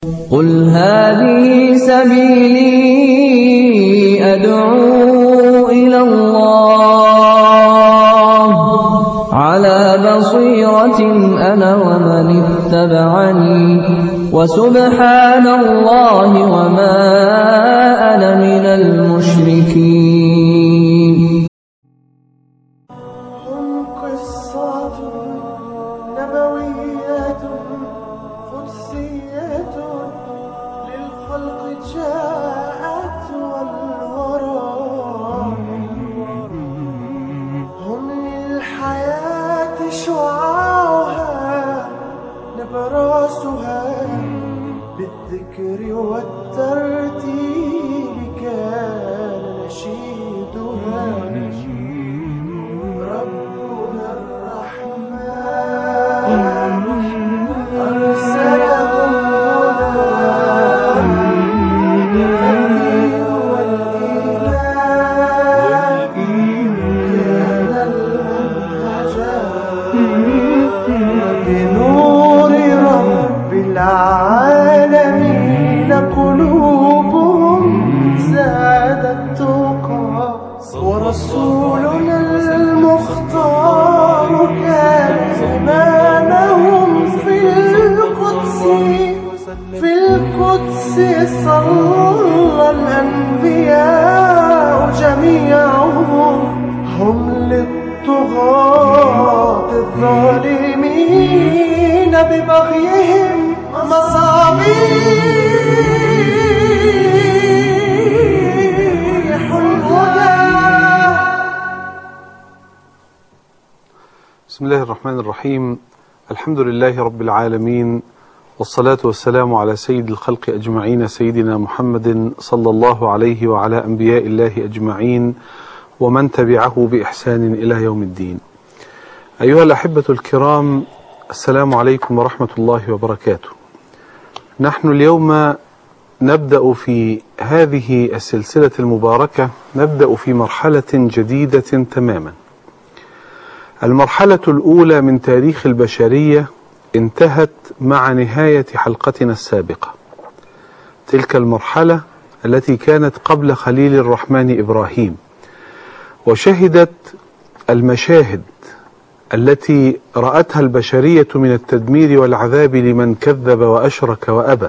قل هذه سبيلي أدعو إلى الله على بصيرة أنا ومن اتبعني وسبحان الله وما أنا من المشركين هم قصة نبوية قدسية للخلق جاءت والورى هم للحياة شعاعها نبراسها بالذكر والترتيب كان نشيدها ربنا الرحمن أرسله هدى الدين والإيمان كان المنهجا بنور رب العالمين قلوبهم زادت تقى ورسولنا المختار كان إمامهم في القدس في القدس صلى الأنبياء جميعهم هم للطغاة الظالمين ببغيهم مصابيح الهدى بسم الله الرحمن الرحيم الحمد لله رب العالمين والصلاة والسلام على سيد الخلق أجمعين سيدنا محمد صلى الله عليه وعلى أنبياء الله أجمعين ومن تبعه بإحسان إلى يوم الدين أيها الأحبة الكرام السلام عليكم ورحمة الله وبركاته نحن اليوم نبدأ في هذه السلسلة المباركة نبدأ في مرحلة جديدة تماما المرحلة الأولى من تاريخ البشرية انتهت مع نهاية حلقتنا السابقة. تلك المرحلة التي كانت قبل خليل الرحمن إبراهيم، وشهدت المشاهد التي رأتها البشرية من التدمير والعذاب لمن كذب وأشرك وأبى.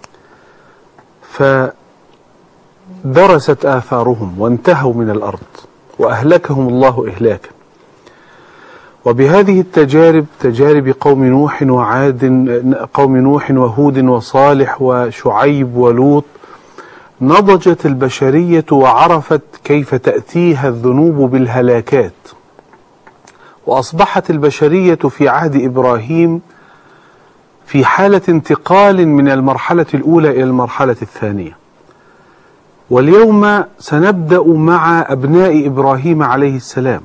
فدرست آثارهم وانتهوا من الأرض، وأهلكهم الله إهلاكا. وبهذه التجارب تجارب قوم نوح وعاد قوم نوح وهود وصالح وشعيب ولوط نضجت البشرية وعرفت كيف تأتيها الذنوب بالهلاكات وأصبحت البشرية في عهد إبراهيم في حالة انتقال من المرحلة الأولى إلى المرحلة الثانية واليوم سنبدأ مع أبناء إبراهيم عليه السلام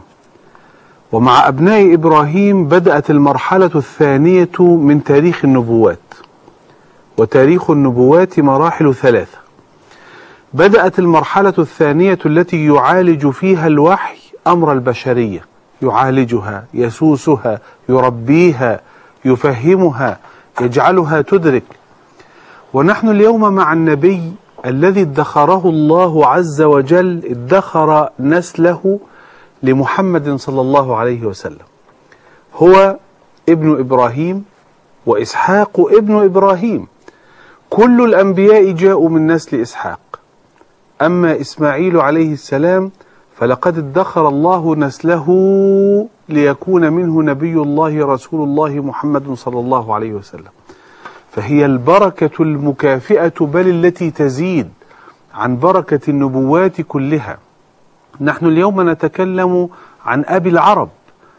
ومع أبناء إبراهيم بدأت المرحلة الثانية من تاريخ النبوات وتاريخ النبوات مراحل ثلاثة بدأت المرحلة الثانية التي يعالج فيها الوحي أمر البشرية يعالجها يسوسها يربيها يفهمها يجعلها تدرك ونحن اليوم مع النبي الذي ادخره الله عز وجل ادخر نسله لمحمد صلى الله عليه وسلم هو ابن ابراهيم واسحاق ابن ابراهيم كل الانبياء جاءوا من نسل اسحاق اما اسماعيل عليه السلام فلقد ادخر الله نسله ليكون منه نبي الله رسول الله محمد صلى الله عليه وسلم فهي البركه المكافئه بل التي تزيد عن بركه النبوات كلها نحن اليوم نتكلم عن أبي العرب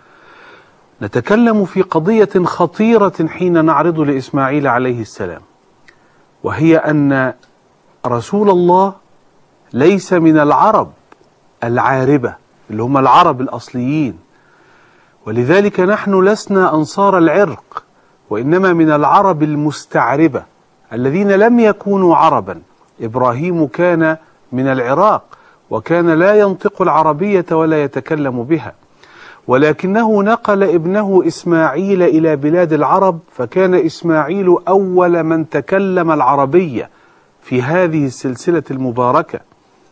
نتكلم في قضية خطيرة حين نعرض لإسماعيل عليه السلام وهي أن رسول الله ليس من العرب العاربة اللي هم العرب الأصليين ولذلك نحن لسنا أنصار العرق وإنما من العرب المستعربة الذين لم يكونوا عربا إبراهيم كان من العراق وكان لا ينطق العربية ولا يتكلم بها ولكنه نقل ابنه إسماعيل إلى بلاد العرب فكان إسماعيل أول من تكلم العربية في هذه السلسلة المباركة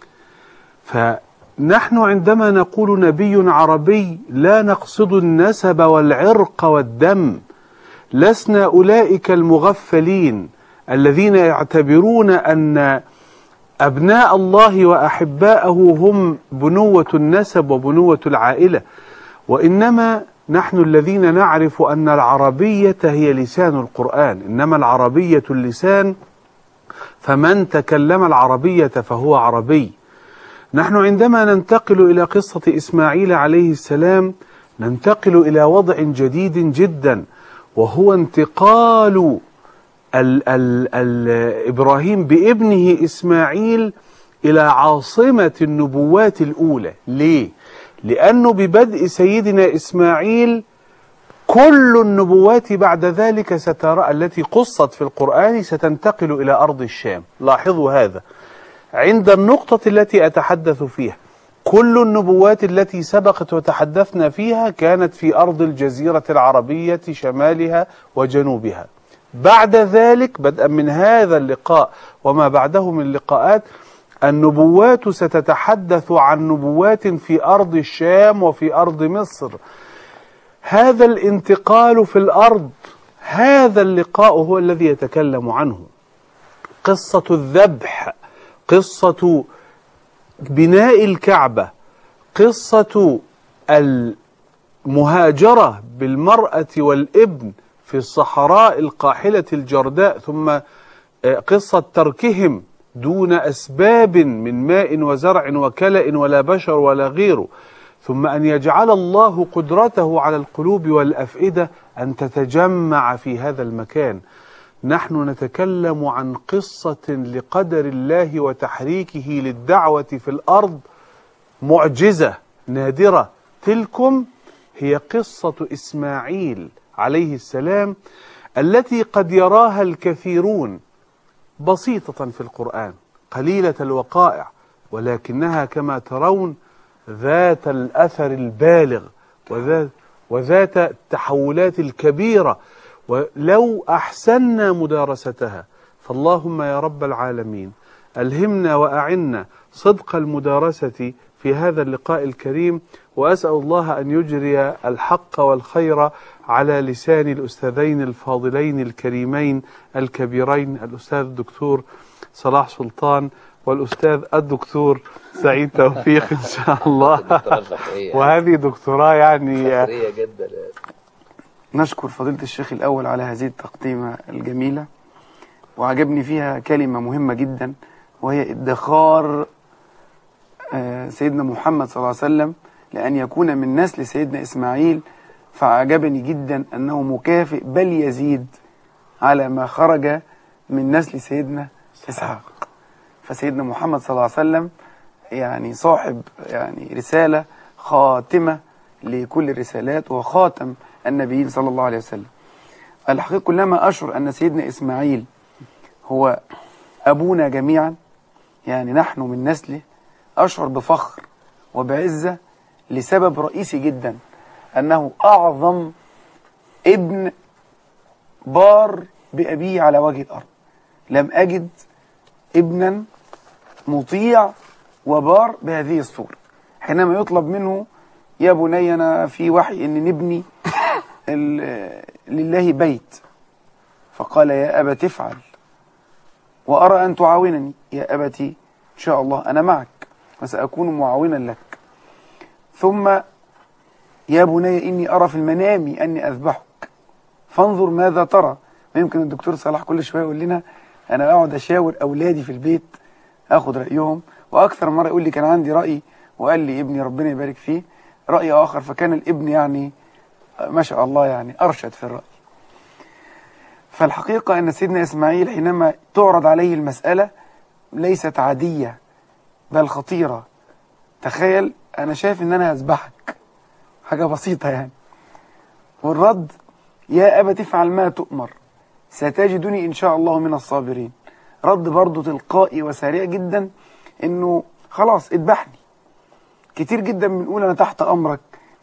فنحن عندما نقول نبي عربي لا نقصد النسب والعرق والدم لسنا أولئك المغفلين الذين يعتبرون أن أبناء الله وأحباءه هم بنوة النسب وبنوة العائلة وإنما نحن الذين نعرف أن العربية هي لسان القرآن إنما العربية اللسان فمن تكلم العربية فهو عربي نحن عندما ننتقل إلى قصة إسماعيل عليه السلام ننتقل إلى وضع جديد جدا وهو انتقال ال ال ال إبراهيم بابنه إسماعيل إلى عاصمة النبوات الأولى ليه؟ لأنه ببدء سيدنا إسماعيل كل النبوات بعد ذلك سترى التي قصت في القرآن ستنتقل إلى أرض الشام لاحظوا هذا عند النقطة التي أتحدث فيها كل النبوات التي سبقت وتحدثنا فيها كانت في أرض الجزيرة العربية شمالها وجنوبها بعد ذلك بدءا من هذا اللقاء وما بعده من لقاءات النبوات ستتحدث عن نبوات في أرض الشام وفي أرض مصر هذا الانتقال في الأرض هذا اللقاء هو الذي يتكلم عنه قصة الذبح قصة بناء الكعبة قصة المهاجرة بالمرأة والابن في الصحراء القاحلة الجرداء ثم قصة تركهم دون أسباب من ماء وزرع وكلأ ولا بشر ولا غيره ثم أن يجعل الله قدرته على القلوب والأفئدة أن تتجمع في هذا المكان نحن نتكلم عن قصة لقدر الله وتحريكه للدعوة في الأرض معجزة نادرة تلكم هي قصة إسماعيل عليه السلام التي قد يراها الكثيرون بسيطة في القرآن قليلة الوقائع ولكنها كما ترون ذات الأثر البالغ وذات, وذات التحولات الكبيرة ولو أحسنا مدارستها فاللهم يا رب العالمين ألهمنا وأعنا صدق المدارسة في هذا اللقاء الكريم وأسأل الله أن يجري الحق والخير على لسان الأستاذين الفاضلين الكريمين الكبيرين الأستاذ الدكتور صلاح سلطان والأستاذ الدكتور سعيد توفيق إن شاء الله وهذه دكتوراه يعني جدا نشكر فضيلة الشيخ الأول على هذه التقديمة الجميلة وعجبني فيها كلمة مهمة جدا وهي ادخار آه، سيدنا محمد صلى الله عليه وسلم لأن يكون من نسل سيدنا إسماعيل فعجبني جدا أنه مكافئ بل يزيد على ما خرج من نسل سيدنا إسحاق فسيدنا محمد صلى الله عليه وسلم يعني صاحب يعني رسالة خاتمة لكل الرسالات وخاتم النبيين صلى الله عليه وسلم الحقيقة كلما أشعر أن سيدنا إسماعيل هو أبونا جميعا يعني نحن من نسله أشعر بفخر وبعزة لسبب رئيسي جدا أنه أعظم ابن بار بأبيه على وجه الأرض لم أجد ابنا مطيع وبار بهذه الصورة حينما يطلب منه يا بني أنا في وحي أن نبني ال- لله بيت فقال يا أبت افعل وأرى أن تعاونني يا أبتي إن شاء الله أنا معك وسأكون معاونا لك ثم يا بني إني أرى في المنام أني أذبحك فانظر ماذا ترى ويمكن الدكتور صلاح كل شوية يقول لنا أنا أقعد أشاور أولادي في البيت أخذ رأيهم وأكثر مرة يقول لي كان عندي رأي وقال لي ابني ربنا يبارك فيه رأي آخر فكان الابن يعني ما شاء الله يعني أرشد في الرأي فالحقيقة أن سيدنا إسماعيل حينما تعرض عليه المسألة ليست عادية بل خطيرة تخيل أنا شايف أن أنا هذبحك حاجة بسيطة يعني والرد يا أبا تفعل ما تؤمر ستجدني إن شاء الله من الصابرين رد برضه تلقائي وسريع جدا إنه خلاص اذبحني كتير جدا بنقول أنا تحت أمرك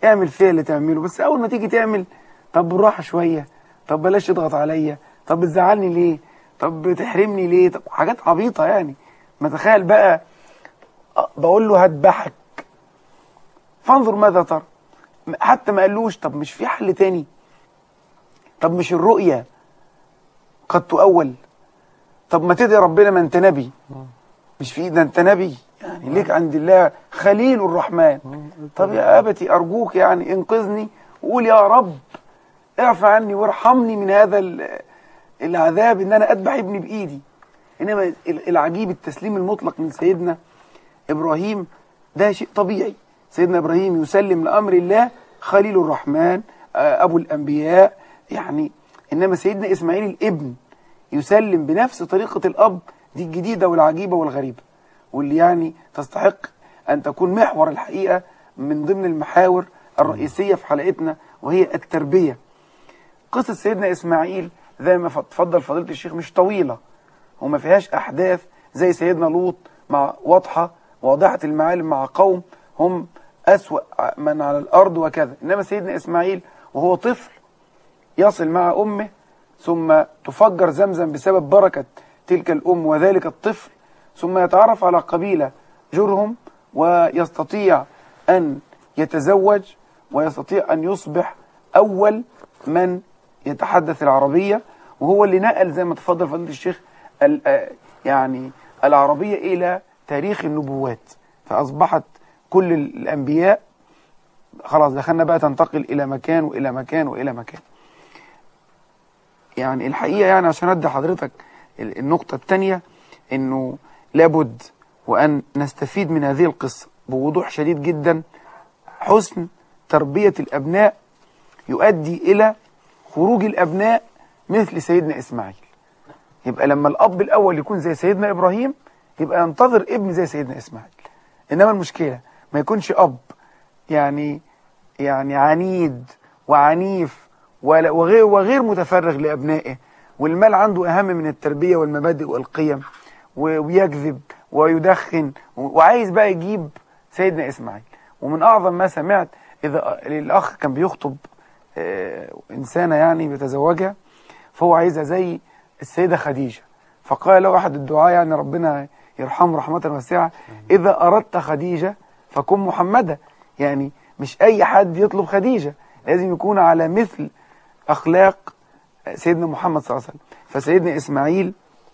اعمل فيها اللي تعمله بس اول ما تيجي تعمل طب بالراحه شويه طب بلاش تضغط عليا طب بتزعلني ليه طب بتحرمني ليه طب حاجات عبيطه يعني ما تخيل بقى أه، بقول له هذبحك فانظر ماذا ترى حتى ما قالوش طب مش في حل تاني طب مش الرؤية قد تؤول طب ما تدعي ربنا ما انت نبي مش في ده انت نبي يعني ليك عند الله خليل الرحمن طب يا ابتي ارجوك يعني انقذني وقول يا رب اعفى عني وارحمني من هذا ال- العذاب ان انا اذبح ابني بايدي انما ال- العجيب التسليم المطلق من سيدنا ابراهيم ده شيء طبيعي سيدنا ابراهيم يسلم لامر الله خليل الرحمن آه، ابو الانبياء يعني انما سيدنا اسماعيل الابن يسلم بنفس طريقه الاب دي الجديده والعجيبه والغريبه واللي يعني تستحق ان تكون محور الحقيقه من ضمن المحاور الرئيسيه في حلقتنا وهي التربيه قصه سيدنا اسماعيل زي ما تفضل فضيله الشيخ مش طويله وما فيهاش احداث زي سيدنا لوط مع واضحه واضحه المعالم مع قوم هم اسوا من على الارض وكذا انما سيدنا اسماعيل وهو طفل يصل مع امه ثم تفجر زمزم بسبب بركه تلك الام وذلك الطفل ثم يتعرف على قبيله جرهم ويستطيع ان يتزوج ويستطيع ان يصبح اول من يتحدث العربيه وهو اللي نقل زي ما تفضل فضيله الشيخ ال- آه، يعني العربيه الى تاريخ النبوات فاصبحت كل الانبياء خلاص دخلنا بقى تنتقل الى مكان والى مكان والى مكان يعني الحقيقه يعني عشان ادي حضرتك ال- النقطه الثانيه انه لابد وان نستفيد من هذه القصه بوضوح شديد جدا حسن تربيه الابناء يؤدي الى خروج الابناء مثل سيدنا اسماعيل يبقى لما الاب الاول يكون زي سيدنا ابراهيم يبقى ينتظر ابن زي سيدنا اسماعيل انما المشكله ما يكونش اب يعني يعني عنيد وعنيف ولا- وغير وغير متفرغ لابنائه والمال عنده اهم من التربيه والمبادئ والقيم و- ويكذب ويدخن و- وعايز بقى يجيب سيدنا اسماعيل ومن اعظم ما سمعت اذا الاخ كان بيخطب آه، انسانه يعني بيتزوجها فهو عايزها زي السيده خديجه فقال له احد الدعاء يعني ربنا يرحمه رحمه واسعه اذا اردت خديجه فكن محمدا يعني مش اي حد يطلب خديجه لازم يكون على مثل اخلاق سيدنا محمد صلى الله عليه وسلم فسيدنا اسماعيل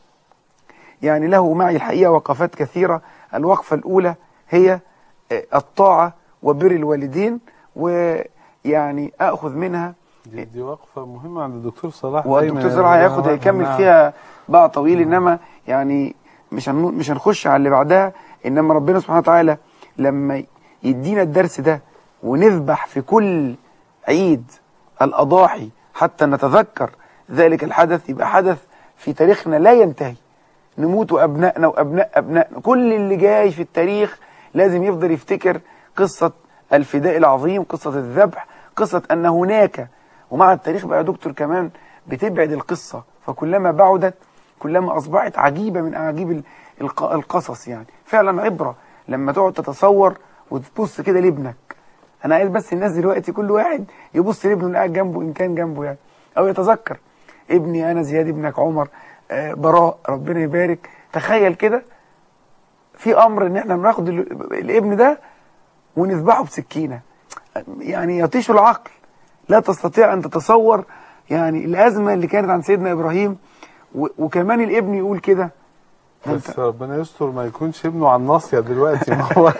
يعني له معي الحقيقه وقفات كثيره الوقفه الاولى هي آه، الطاعه وبر الوالدين ويعني اخذ منها دي, دي وقفة مهمة عند الدكتور صلاح والدكتور دايماً صلاح يعني هياخد نعم. هيكمل نعم. فيها بقى طويل انما يعني مش هن- مش هنخش على اللي بعدها انما ربنا سبحانه وتعالى لما يدينا الدرس ده ونذبح في كل عيد الاضاحي حتى نتذكر ذلك الحدث يبقى حدث في تاريخنا لا ينتهي نموت وابنائنا وابناء ابنائنا كل اللي جاي في التاريخ لازم يفضل يفتكر قصه الفداء العظيم قصه الذبح قصه ان هناك ومع التاريخ بقى يا دكتور كمان بتبعد القصه فكلما بعدت كلما اصبحت عجيبه من اعاجيب ال- الق- القصص يعني فعلا عبره لما تقعد تتصور وتبص كده لابنك انا عايز بس الناس دلوقتي كل واحد يبص لابنه اللي قاعد جنبه ان كان جنبه يعني او يتذكر ابني انا زياد ابنك عمر آه، براء ربنا يبارك تخيل كده في امر ان احنا بناخد ال- الابن ده ونذبحه بسكينه يعني يطيش العقل لا تستطيع ان تتصور يعني الازمه اللي كانت عند سيدنا ابراهيم و- وكمان الابن يقول كده ده بس انت- ربنا يستر ما يكونش ابنه على الناصية دلوقتي ما هو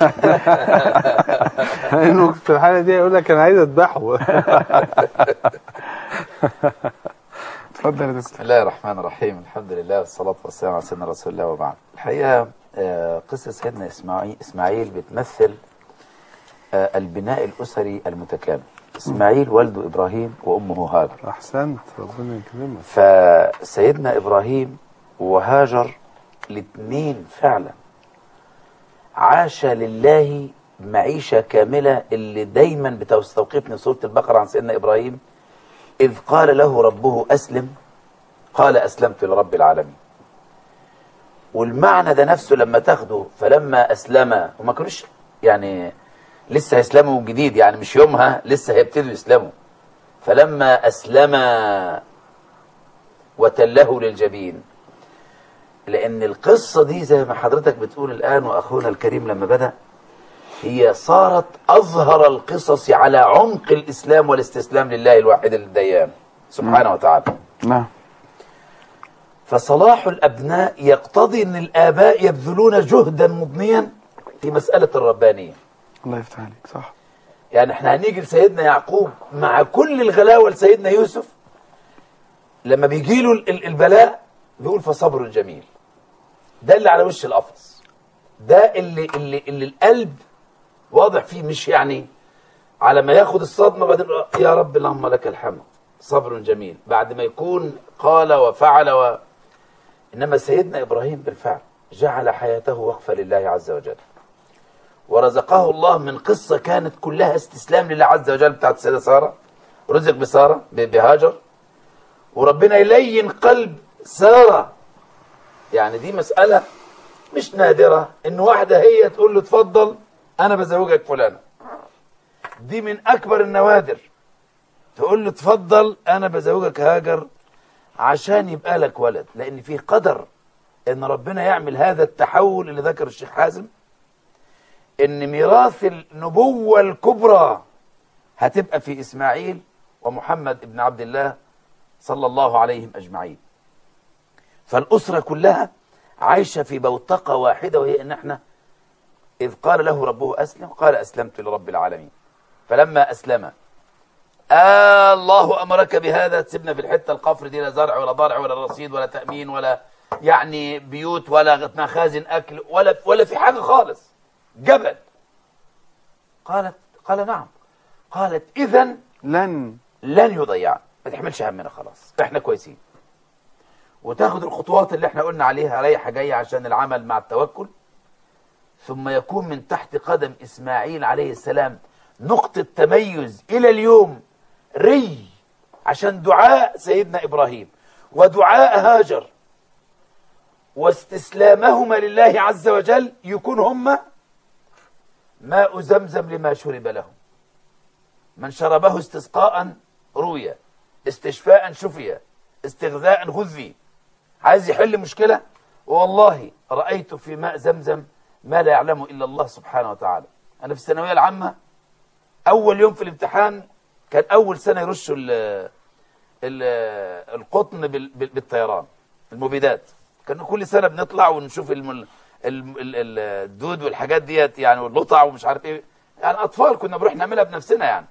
لانه في الحالة دي يقول لك انا عايز اذبحه اتفضل يا دكتور بسم الله الرحمن الرحيم الحمد لله والصلاة والسلام على سيدنا رسول الله وبعد الحقيقة آه، قصة سيدنا إسماعيل, إسماعيل بتمثل آه، البناء الأسري المتكامل إسماعيل والده إبراهيم وأمه هاجر احسنت ربنا يكرمك فسيدنا إبراهيم وهاجر الاثنين فعلا عاش لله معيشة كاملة اللي دايما بتستوقفني سورة البقرة عن سيدنا إبراهيم إذ قال له ربه أسلم قال أسلمت لرب العالمين والمعنى ده نفسه لما تاخده فلما أسلم وما كانوش يعني لسه هيسلموا جديد يعني مش يومها لسه هيبتدوا يسلموا فلما أسلم وتله للجبين لأن القصة دي زي ما حضرتك بتقول الآن وأخونا الكريم لما بدأ هي صارت أظهر القصص على عمق الإسلام والاستسلام لله الواحد الديان سبحانه وتعالى نعم فصلاح الأبناء يقتضي أن الآباء يبذلون جهدا مضنيا في مسألة الربانية الله يفتح عليك صح يعني احنا هنيجي لسيدنا يعقوب مع كل الغلاوة لسيدنا يوسف لما بيجي له البلاء بيقول فصبر جميل ده اللي على وش القفص ده اللي اللي اللي القلب واضح فيه مش يعني على ما ياخد الصدمه بعدين يقول يا رب اللهم لك الحمد صبر جميل بعد ما يكون قال وفعل و... انما سيدنا ابراهيم بالفعل جعل حياته وقفه لله عز وجل ورزقه الله من قصه كانت كلها استسلام لله عز وجل بتاعت السيده ساره رزق بساره ب- بهاجر وربنا يلين قلب ساره يعني دي مساله مش نادره ان واحده هي تقول له اتفضل انا بزوجك فلانه دي من اكبر النوادر تقول له اتفضل انا بزوجك هاجر عشان يبقى لك ولد لان في قدر ان ربنا يعمل هذا التحول اللي ذكر الشيخ حازم ان ميراث النبوة الكبرى هتبقى في اسماعيل ومحمد ابن عبد الله صلى الله عليهم اجمعين فالاسرة كلها عايشة في بوتقة واحدة وهي ان احنا اذ قال له ربه اسلم قال اسلمت لرب العالمين فلما اسلم آه الله امرك بهذا تسيبنا في الحته القفر دي لا زرع ولا ضرع ولا رصيد ولا تامين ولا يعني بيوت ولا مخازن اكل ولا ولا في حاجه خالص جبل قالت قال نعم قالت اذا لن لن يضيع ما تحملش همنا خلاص احنا كويسين وتاخد الخطوات اللي احنا قلنا عليها رايحه جايه عشان العمل مع التوكل ثم يكون من تحت قدم اسماعيل عليه السلام نقطه تميز الى اليوم ري عشان دعاء سيدنا ابراهيم ودعاء هاجر واستسلامهما لله عز وجل يكون هما ماء زمزم لما شرب لهم من شربه استسقاء روي استشفاء شفي استغذاء غذي عايز يحل مشكلة والله رأيت في ماء زمزم ما لا يعلمه إلا الله سبحانه وتعالى أنا في الثانوية العامة أول يوم في الامتحان كان أول سنة يرشوا ال ال القطن بال- بال- بالطيران المبيدات كان كل سنة بنطلع ونشوف الم- ال- ال- ال- الدود والحاجات ديت يعني واللطع ومش عارف ايه يعني أطفال كنا بنروح نعملها بنفسنا يعني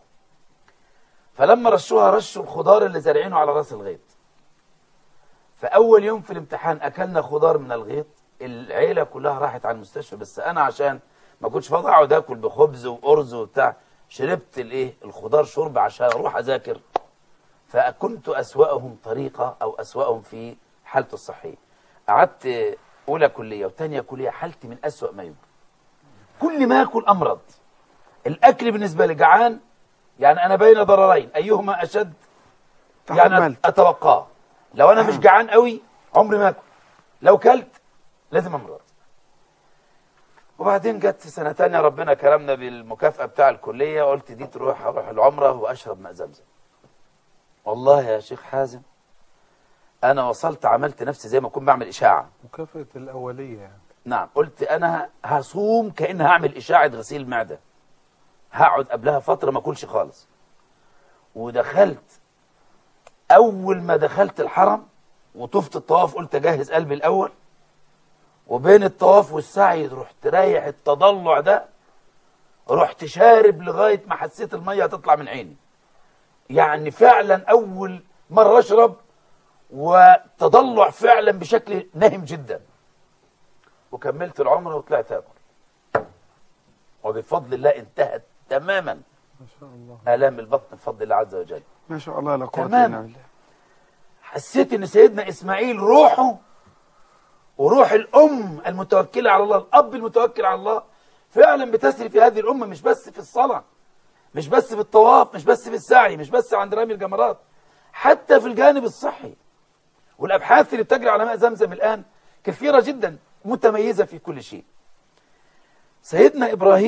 فلما رشوها رشوا الخضار اللي زارعينه على راس الغيط فأول يوم في الامتحان أكلنا خضار من الغيط العيلة كلها راحت على المستشفى بس أنا عشان ما كنتش فاضي أقعد آكل بخبز وأرز وبتاع شربت الإيه الخضار شرب عشان أروح أذاكر فكنت أسوأهم طريقة أو أسوأهم في حالته الصحية قعدت أولى كلية وثانية كلية حالتي من أسوأ ما يمكن كل ما أكل أمرض الأكل بالنسبة لي جعان يعني أنا بين ضررين أيهما أشد يعني تحملت اتوقعه لو انا مش جعان قوي عمري ما اكل لو كلت لازم امرض وبعدين جت في سنه تانية ربنا كرمنا بالمكافاه بتاع الكليه قلت دي تروح اروح العمره واشرب ماء زمزم والله يا شيخ حازم انا وصلت عملت نفسي زي ما اكون بعمل اشاعه مكافأة الأولية يعني نعم قلت انا هصوم كأن هعمل اشاعه غسيل معده هقعد قبلها فتره ما اكلش خالص ودخلت اول ما دخلت الحرم وطفت الطواف قلت اجهز قلبي الاول وبين الطواف والسعي رحت رايح التضلع ده رحت شارب لغايه ما حسيت الميه هتطلع من عيني يعني فعلا اول مره اشرب وتضلع فعلا بشكل نهم جدا وكملت العمره وطلعت اكل وبفضل الله انتهت تماما ما شاء الله الام البطن بفضل الله عز وجل ما شاء الله لا قوة تمام. إلا بالله حسيت ان سيدنا اسماعيل روحه وروح الام المتوكله على الله الاب المتوكل على الله فعلا بتسري في هذه الامه مش بس في الصلاه مش بس في الطواف مش بس في السعي مش بس عند رمي الجمرات حتى في الجانب الصحي والابحاث اللي بتجري على ماء زمزم الان كثيره جدا متميزه في كل شيء سيدنا ابراهيم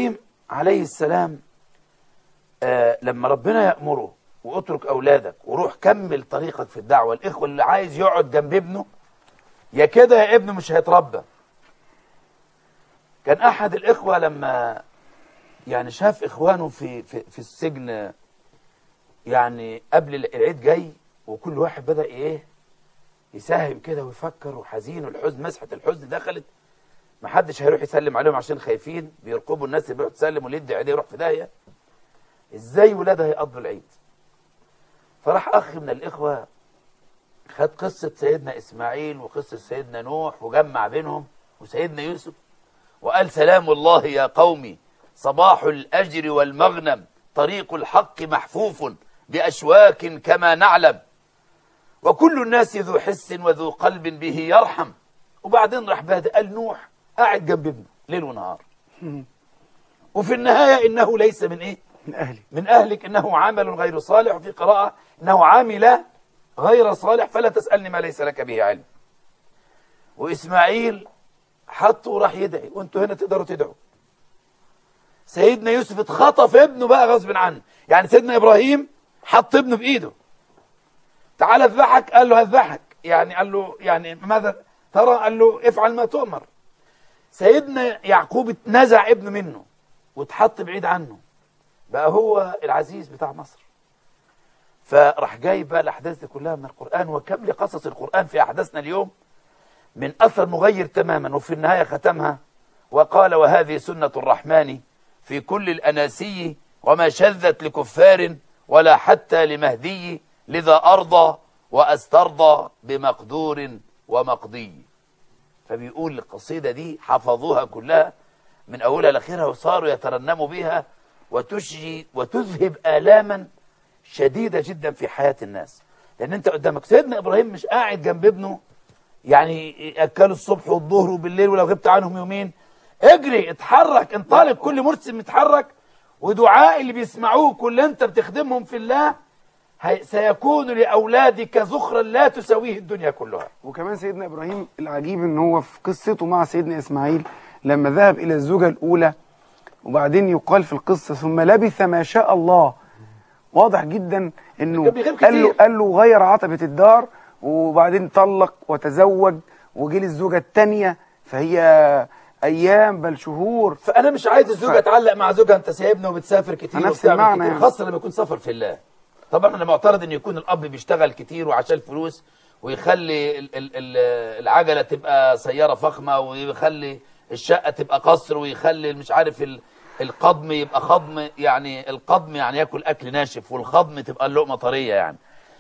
عليه السلام آه لما ربنا يأمره واترك أولادك وروح كمل طريقك في الدعوة الإخوة اللي عايز يقعد جنب ابنه يا كده يا ابنه مش هيتربى كان أحد الإخوة لما يعني شاف إخوانه في, في, في السجن يعني قبل العيد جاي وكل واحد بدأ إيه يساهم كده ويفكر وحزين والحزن مسحة الحزن دخلت ما حدش هيروح يسلم عليهم عشان خايفين بيرقبوا الناس اللي بيروح تسلم واللي يدي عيديه يروح في داهيه ازاي ولادها هيقضوا العيد فراح اخ من الاخوه خد قصه سيدنا اسماعيل وقصه سيدنا نوح وجمع بينهم وسيدنا يوسف وقال سلام الله يا قومي صباح الاجر والمغنم طريق الحق محفوف باشواك كما نعلم وكل الناس ذو حس وذو قلب به يرحم وبعدين راح بادئ قال نوح قاعد جنب ابنه ليل ونهار وفي النهاية إنه ليس من إيه من أهلي من أهلك إنه عمل غير صالح وفي قراءة إنه عامل غير صالح فلا تسألني ما ليس لك به علم وإسماعيل حطه وراح يدعي وانتوا هنا تقدروا تدعوا سيدنا يوسف اتخطف ابنه بقى غصب عنه يعني سيدنا إبراهيم حط ابنه بإيده تعال اذبحك قال له هذبحك يعني قال له يعني ماذا ترى قال له افعل ما تؤمر سيدنا يعقوب اتنزع ابنه منه واتحط بعيد عنه بقى هو العزيز بتاع مصر فراح جايب بقى الاحداث دي كلها من القران وكم لقصص القران في احداثنا اليوم من اثر مغير تماما وفي النهايه ختمها وقال وهذه سنه الرحمن في كل الاناسي وما شذت لكفار ولا حتى لمهدي لذا ارضى واسترضى بمقدور ومقضي فبيقول القصيدة دي حفظوها كلها من أولها لآخرها وصاروا يترنموا بها وتشجي وتذهب آلاما شديدة جدا في حياة الناس لأن أنت قدامك سيدنا إبراهيم مش قاعد جنب ابنه يعني يأكلوا الصبح والظهر وبالليل ولو غبت عنهم يومين اجري اتحرك انطلق كل مرسم يتحرك ودعاء اللي بيسمعوه كل انت بتخدمهم في الله هي- سيكون لأولادك ذخرا لا تساويه الدنيا كلها وكمان سيدنا إبراهيم العجيب إن هو في قصته مع سيدنا إسماعيل لما ذهب إلى الزوجة الأولى وبعدين يقال في القصة ثم لبث ما شاء الله واضح جدا إنه كان بيغيب قال له كتير. قال له غير عتبة الدار وبعدين طلق وتزوج وجه للزوجة الثانية فهي أيام بل شهور فانا مش عايز الزوجه تعلق مع زوجها انت سايبنا وبتسافر كتير نفس وبتعمل المعنى كتير يعني. خاصه لما يكون سفر في الله طبعا انا معترض ان يكون الاب بيشتغل كتير وعشان الفلوس ويخلي ال ال ال العجله تبقى سياره فخمه ويخلي الشقه تبقى قصر ويخلي مش عارف ال القضم يبقى خضم يعني القضم يعني ياكل اكل ناشف والخضم تبقى اللقمه طريه يعني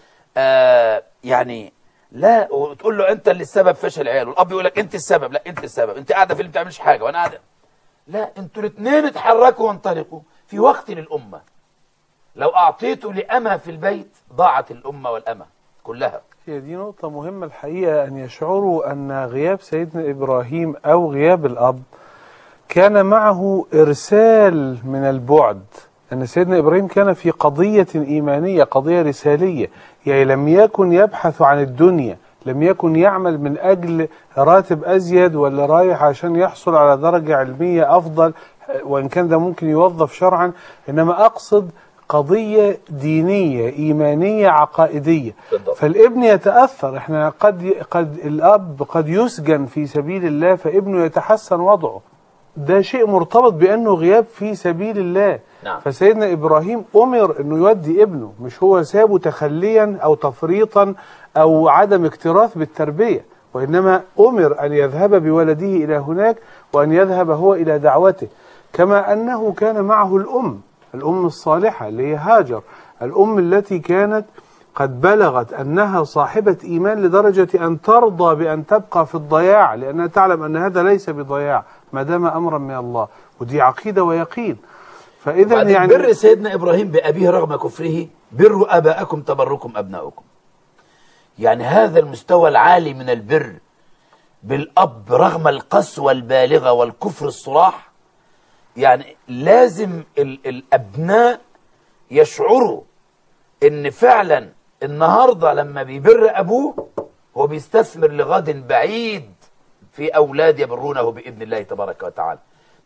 آه يعني لا وتقول له انت اللي السبب في فشل عياله الاب يقول لك انت السبب لا انت السبب انت قاعده في اللي بتعملش حاجه وانا قاعده لا انتوا الاثنين اتحركوا وانطلقوا في وقت للامه لو اعطيته لامه في البيت ضاعت الامه والامه كلها هي دي نقطة مهمة الحقيقة أن يشعروا أن غياب سيدنا إبراهيم أو غياب الأب كان معه إرسال من البعد أن سيدنا إبراهيم كان في قضية إيمانية قضية رسالية يعني لم يكن يبحث عن الدنيا لم يكن يعمل من أجل راتب أزيد ولا رايح عشان يحصل على درجة علمية أفضل وإن كان ده ممكن يوظف شرعا إنما أقصد قضية دينية إيمانية عقائدية بالضبط. فالابن يتأثر احنا قد قد الأب قد يسجن في سبيل الله فابنه يتحسن وضعه ده شيء مرتبط بأنه غياب في سبيل الله نعم. فسيدنا إبراهيم أمر أنه يودي ابنه مش هو سابه تخليا أو تفريطا أو عدم اكتراث بالتربية وإنما أمر أن يذهب بولده إلى هناك وأن يذهب هو إلى دعوته كما أنه كان معه الأم الأم الصالحة اللي هي هاجر الأم التي كانت قد بلغت أنها صاحبة إيمان لدرجة أن ترضى بأن تبقى في الضياع لأنها تعلم أن هذا ليس بضياع ما دام أمرا من الله ودي عقيدة ويقين فإذا بعدين يعني بر سيدنا ابراهيم بابيه رغم كفره بروا اباءكم تبركم ابناؤكم يعني هذا المستوى العالي من البر بالاب رغم القسوه البالغه والكفر الصراح يعني لازم ال الابناء يشعروا ان فعلا النهارده لما بيبر ابوه هو بيستثمر لغد بعيد في اولاد يبرونه باذن الله تبارك وتعالى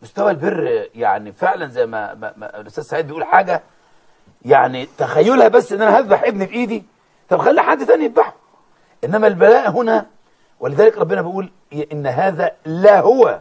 مستوى البر يعني فعلا زي ما, ما, ما الاستاذ سعيد بيقول حاجه يعني تخيلها بس ان انا هذبح ابني بايدي طب خلي حد تاني يذبحه انما البلاء هنا ولذلك ربنا بيقول ان هذا لا هو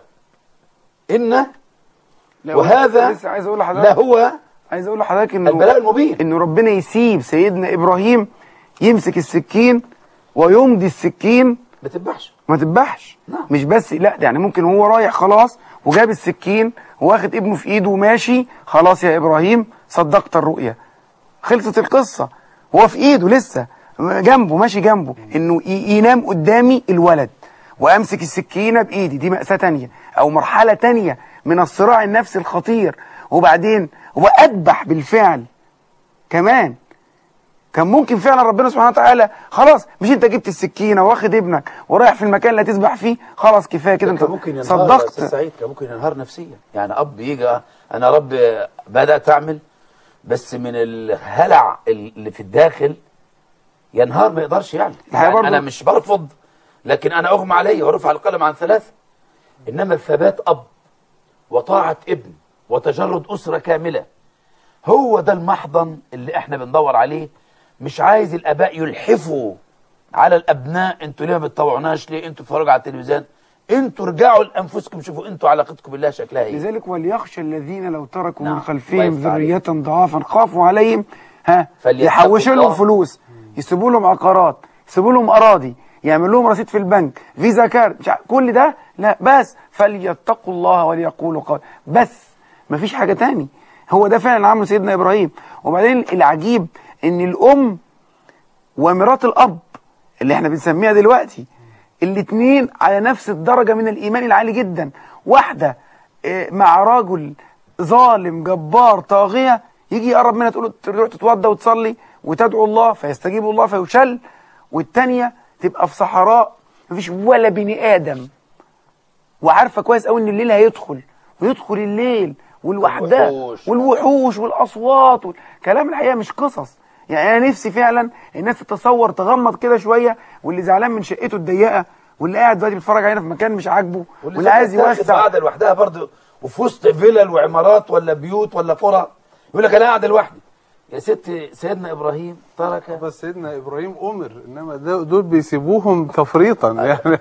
ان لا، وهذا لسه عايز اقول لحضرتك لا هو عايز اقول لحضرتك انه البلاء المبين انه ربنا يسيب سيدنا ابراهيم يمسك السكين ويمضي السكين ما تذبحش ما تذبحش نعم. مش بس لا يعني ممكن وهو رايح خلاص وجاب السكين واخد ابنه في ايده وماشي خلاص يا ابراهيم صدقت الرؤيا خلصت القصه هو في ايده لسه جنبه ماشي جنبه انه ي- ينام قدامي الولد وامسك السكينه بايدي دي مأساة تانية او مرحله تانية من الصراع النفسي الخطير وبعدين واذبح بالفعل كمان كان ممكن فعلا ربنا سبحانه وتعالى خلاص مش انت جبت السكينه واخد ابنك ورايح في المكان اللي هتذبح فيه خلاص كفايه كده انت كان ممكن ينهار يا استاذ صدقت سعيد كان ممكن ينهار نفسيا يعني اب يجي انا رب بدات اعمل بس من الهلع اللي في الداخل ينهار ما يقدرش يعني, الحقيقة يعني برضو- انا مش برفض لكن انا اغمى علي ورفع القلم عن ثلاثه انما الثبات اب وطاعه ابن وتجرد اسره كامله هو ده المحضن اللي احنا بندور عليه مش عايز الاباء يلحفوا على الابناء انتوا ليه ما بتطوعوناش ليه انتوا بتتفرجوا على التلفزيون انتوا رجعوا لانفسكم شوفوا انتوا علاقتكم بالله شكلها ايه لذلك وليخشى الذين لو تركوا نعم. من الله خلفهم يفتح عليك. ذرية ضعافا خافوا عليهم ها فليتقوا يحوشوا لهم الله. فلوس يسيبوا لهم عقارات يسيبوا لهم اراضي يعمل لهم رصيد في البنك فيزا كارد مش عارف- كل ده لا بس فليتقوا الله وليقولوا قول بس مفيش حاجة تاني هو ده فعلا عمله سيدنا ابراهيم وبعدين العجيب ان الام ومرات الاب اللي احنا بنسميها دلوقتي الاتنين على نفس الدرجة من الإيمان العالي جدا واحدة آه، مع رجل ظالم جبار طاغية يجي يقرب منها تقول له تروح تتوضى وتصلي وتدعو الله فيستجيب الله فيشل والتانية تبقى في صحراء مفيش ولا بني آدم وعارفة كويس قوي إن الليل هيدخل ويدخل الليل والوحدة والوحوش. والوحوش والأصوات والكلام الحقيقة مش قصص يعني أنا نفسي فعلا الناس تتصور تغمض كده شوية واللي زعلان من شقته الضيقة واللي قاعد دلوقتي بيتفرج علينا في مكان مش عاجبه واللي عايز يوسع قاعده لوحدها برضه وفي وسط فيلل وعمارات ولا بيوت ولا قرى يقول لك انا قاعد لوحدي يا ست سيدنا ابراهيم ترك بس سيدنا ابراهيم امر انما ده- دول بيسيبوهم تفريطا يعني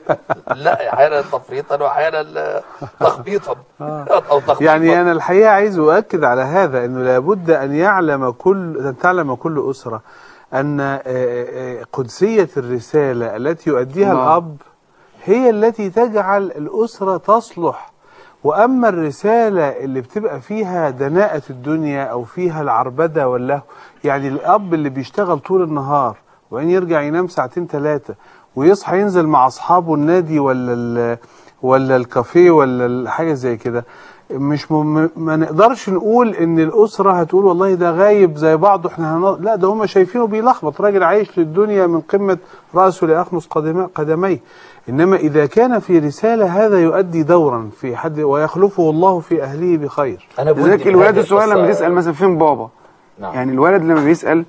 لا احيانا تفريطا واحيانا تخبيطا او تخبيطا يعني انا الحقيقه عايز اؤكد على هذا انه لابد ان يعلم كل ان تعلم كل اسره ان آه، آه، قدسيه الرساله التي يؤديها الله. الاب هي التي تجعل الاسره تصلح واما الرساله اللي بتبقى فيها دناءه الدنيا او فيها العربده واللهو يعني الاب اللي بيشتغل طول النهار وبعدين يرجع ينام ساعتين ثلاثه ويصحى ينزل مع اصحابه النادي ولا ال- ولا الكافيه ولا حاجه زي كده مش م... ما نقدرش نقول ان الاسره هتقول والله ده غايب زي بعضه احنا هن... لا ده هم شايفينه بيلخبط راجل عايش للدنيا من قمه راسه لاخمص قدما- قدميه انما اذا كان في رساله هذا يؤدي دورا في حد ويخلفه الله في اهله بخير انا بودي لذلك من الولاد هذه الصغير لما القصة- بيسأل مثلا فين بابا نعم. يعني الولد لما بيسأل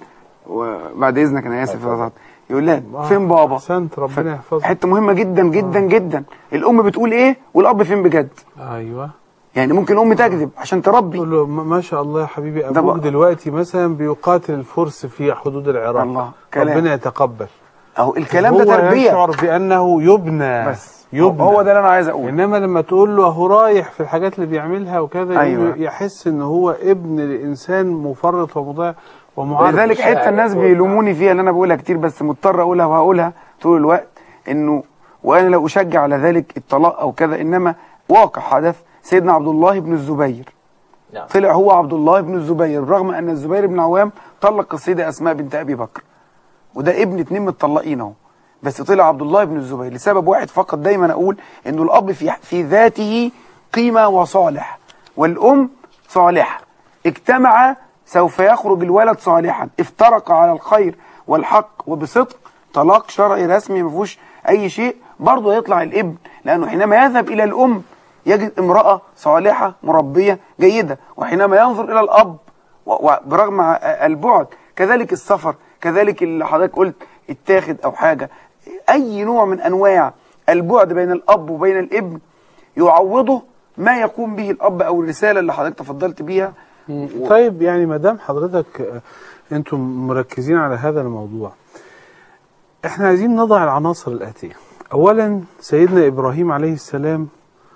وبعد إذنك أنا آسف يا زعتر يقول لها فين بابا احسنت ربنا يحفظك حته مهمه جدا جدا جدا الام بتقول ايه والاب فين بجد ايوه يعني ممكن الام تكذب عشان تربي تقول له ما ما شاء الله يا حبيبي ده ابوك بقى- دلوقتي مثلا بيقاتل الفرس في حدود العراق الله، كلام. ربنا يتقبل اهو الكلام ده هو تربيه يشعر بانه يبنى بس يبنى هو ده اللي انا عايز اقوله انما لما تقول له هو رايح في الحاجات اللي بيعملها وكذا أيوة. أيوة. يحس ان هو ابن لانسان مفرط ومضيع ومعرض لذلك حته الناس بيلوموني فيها اللي انا بقولها كتير بس مضطر اقولها وهقولها طول الوقت انه وانا لا اشجع على ذلك الطلاق او كذا انما واقع حدث سيدنا عبد الله بن الزبير نعم. طلع هو عبد الله بن الزبير رغم ان الزبير بن عوام طلق السيده اسماء بنت ابي بكر وده ابن اتنين متطلقين اهو بس طلع عبد الله بن الزبير لسبب واحد فقط دايما اقول انه الاب في في ذاته قيمه وصالح والام صالحه اجتمع سوف يخرج الولد صالحا افترق على الخير والحق وبصدق طلاق شرعي رسمي ما فيهوش اي شيء برضه يطلع الابن لانه حينما يذهب الى الام يجد امراه صالحه مربيه جيده وحينما ينظر الى الاب و- وبرغم ع- البعد كذلك السفر كذلك اللي حضرتك قلت اتاخد او حاجه اي نوع من انواع البعد بين الاب وبين الابن يعوضه ما يقوم به الاب او الرساله اللي حضرتك تفضلت بيها طيب يعني ما دام حضرتك آه، انتم مركزين على هذا الموضوع احنا عايزين نضع العناصر الآتية اولا سيدنا ابراهيم عليه السلام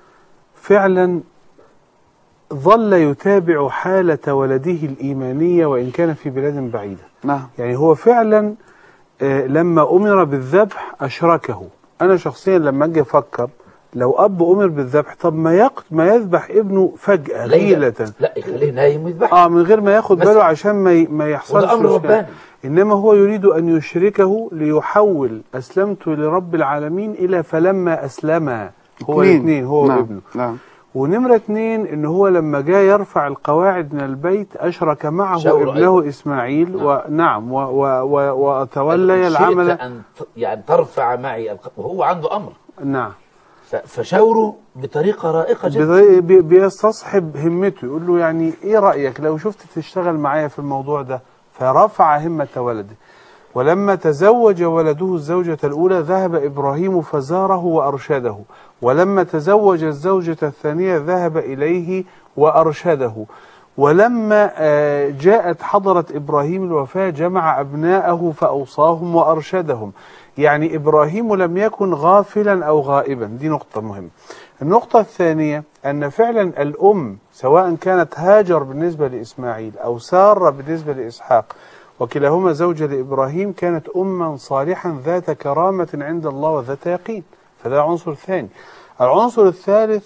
فعلا ظل يتابع حالة ولده الإيمانية وإن كان في بلاد بعيدة نعم يعني هو فعلا آه، لما أمر بالذبح أشركه أنا شخصيا لما أجي أفكر لو أب أمر بالذبح طب ما يقت ما يذبح ابنه فجأة ليلة. غيلة لا يخليه نايم ويذبح اه من غير ما ياخد بس- باله عشان ما ي- ما يحصلش وده أمر مشكلة. رباني. انما هو يريد ان يشركه ليحول اسلمت لرب العالمين الى فلما اسلما هو اتنين. الاثنين هو نعم. وابنه نعم ونمرة اتنين ان هو لما جاء يرفع القواعد من البيت اشرك معه شاور ابنه أيضا. اسماعيل نعم. ونعم و و و وتولي شئت العمل أن ت- يعني ترفع معي الق- وهو عنده أمر نعم ف- فشاوره بطريقة رائقة جدا بضي- بي- بيستصحب همته يقول له يعني ايه رأيك لو شفت تشتغل معايا في الموضوع ده فرفع همة ولده ولما تزوج ولده الزوجة الأولى ذهب إبراهيم فزاره وأرشده ولما تزوج الزوجة الثانية ذهب إليه وأرشده ولما آه، جاءت حضرة إبراهيم الوفاة جمع أبناءه فأوصاهم وأرشدهم يعني إبراهيم لم يكن غافلا أو غائبا دي نقطة مهمة النقطة الثانية أن فعلا الأم سواء كانت هاجر بالنسبة لإسماعيل أو سارة بالنسبة لإسحاق وكلاهما زوجة لإبراهيم كانت أما صالحا ذات كرامة عند الله وذات يقين فده عنصر ثاني العنصر الثالث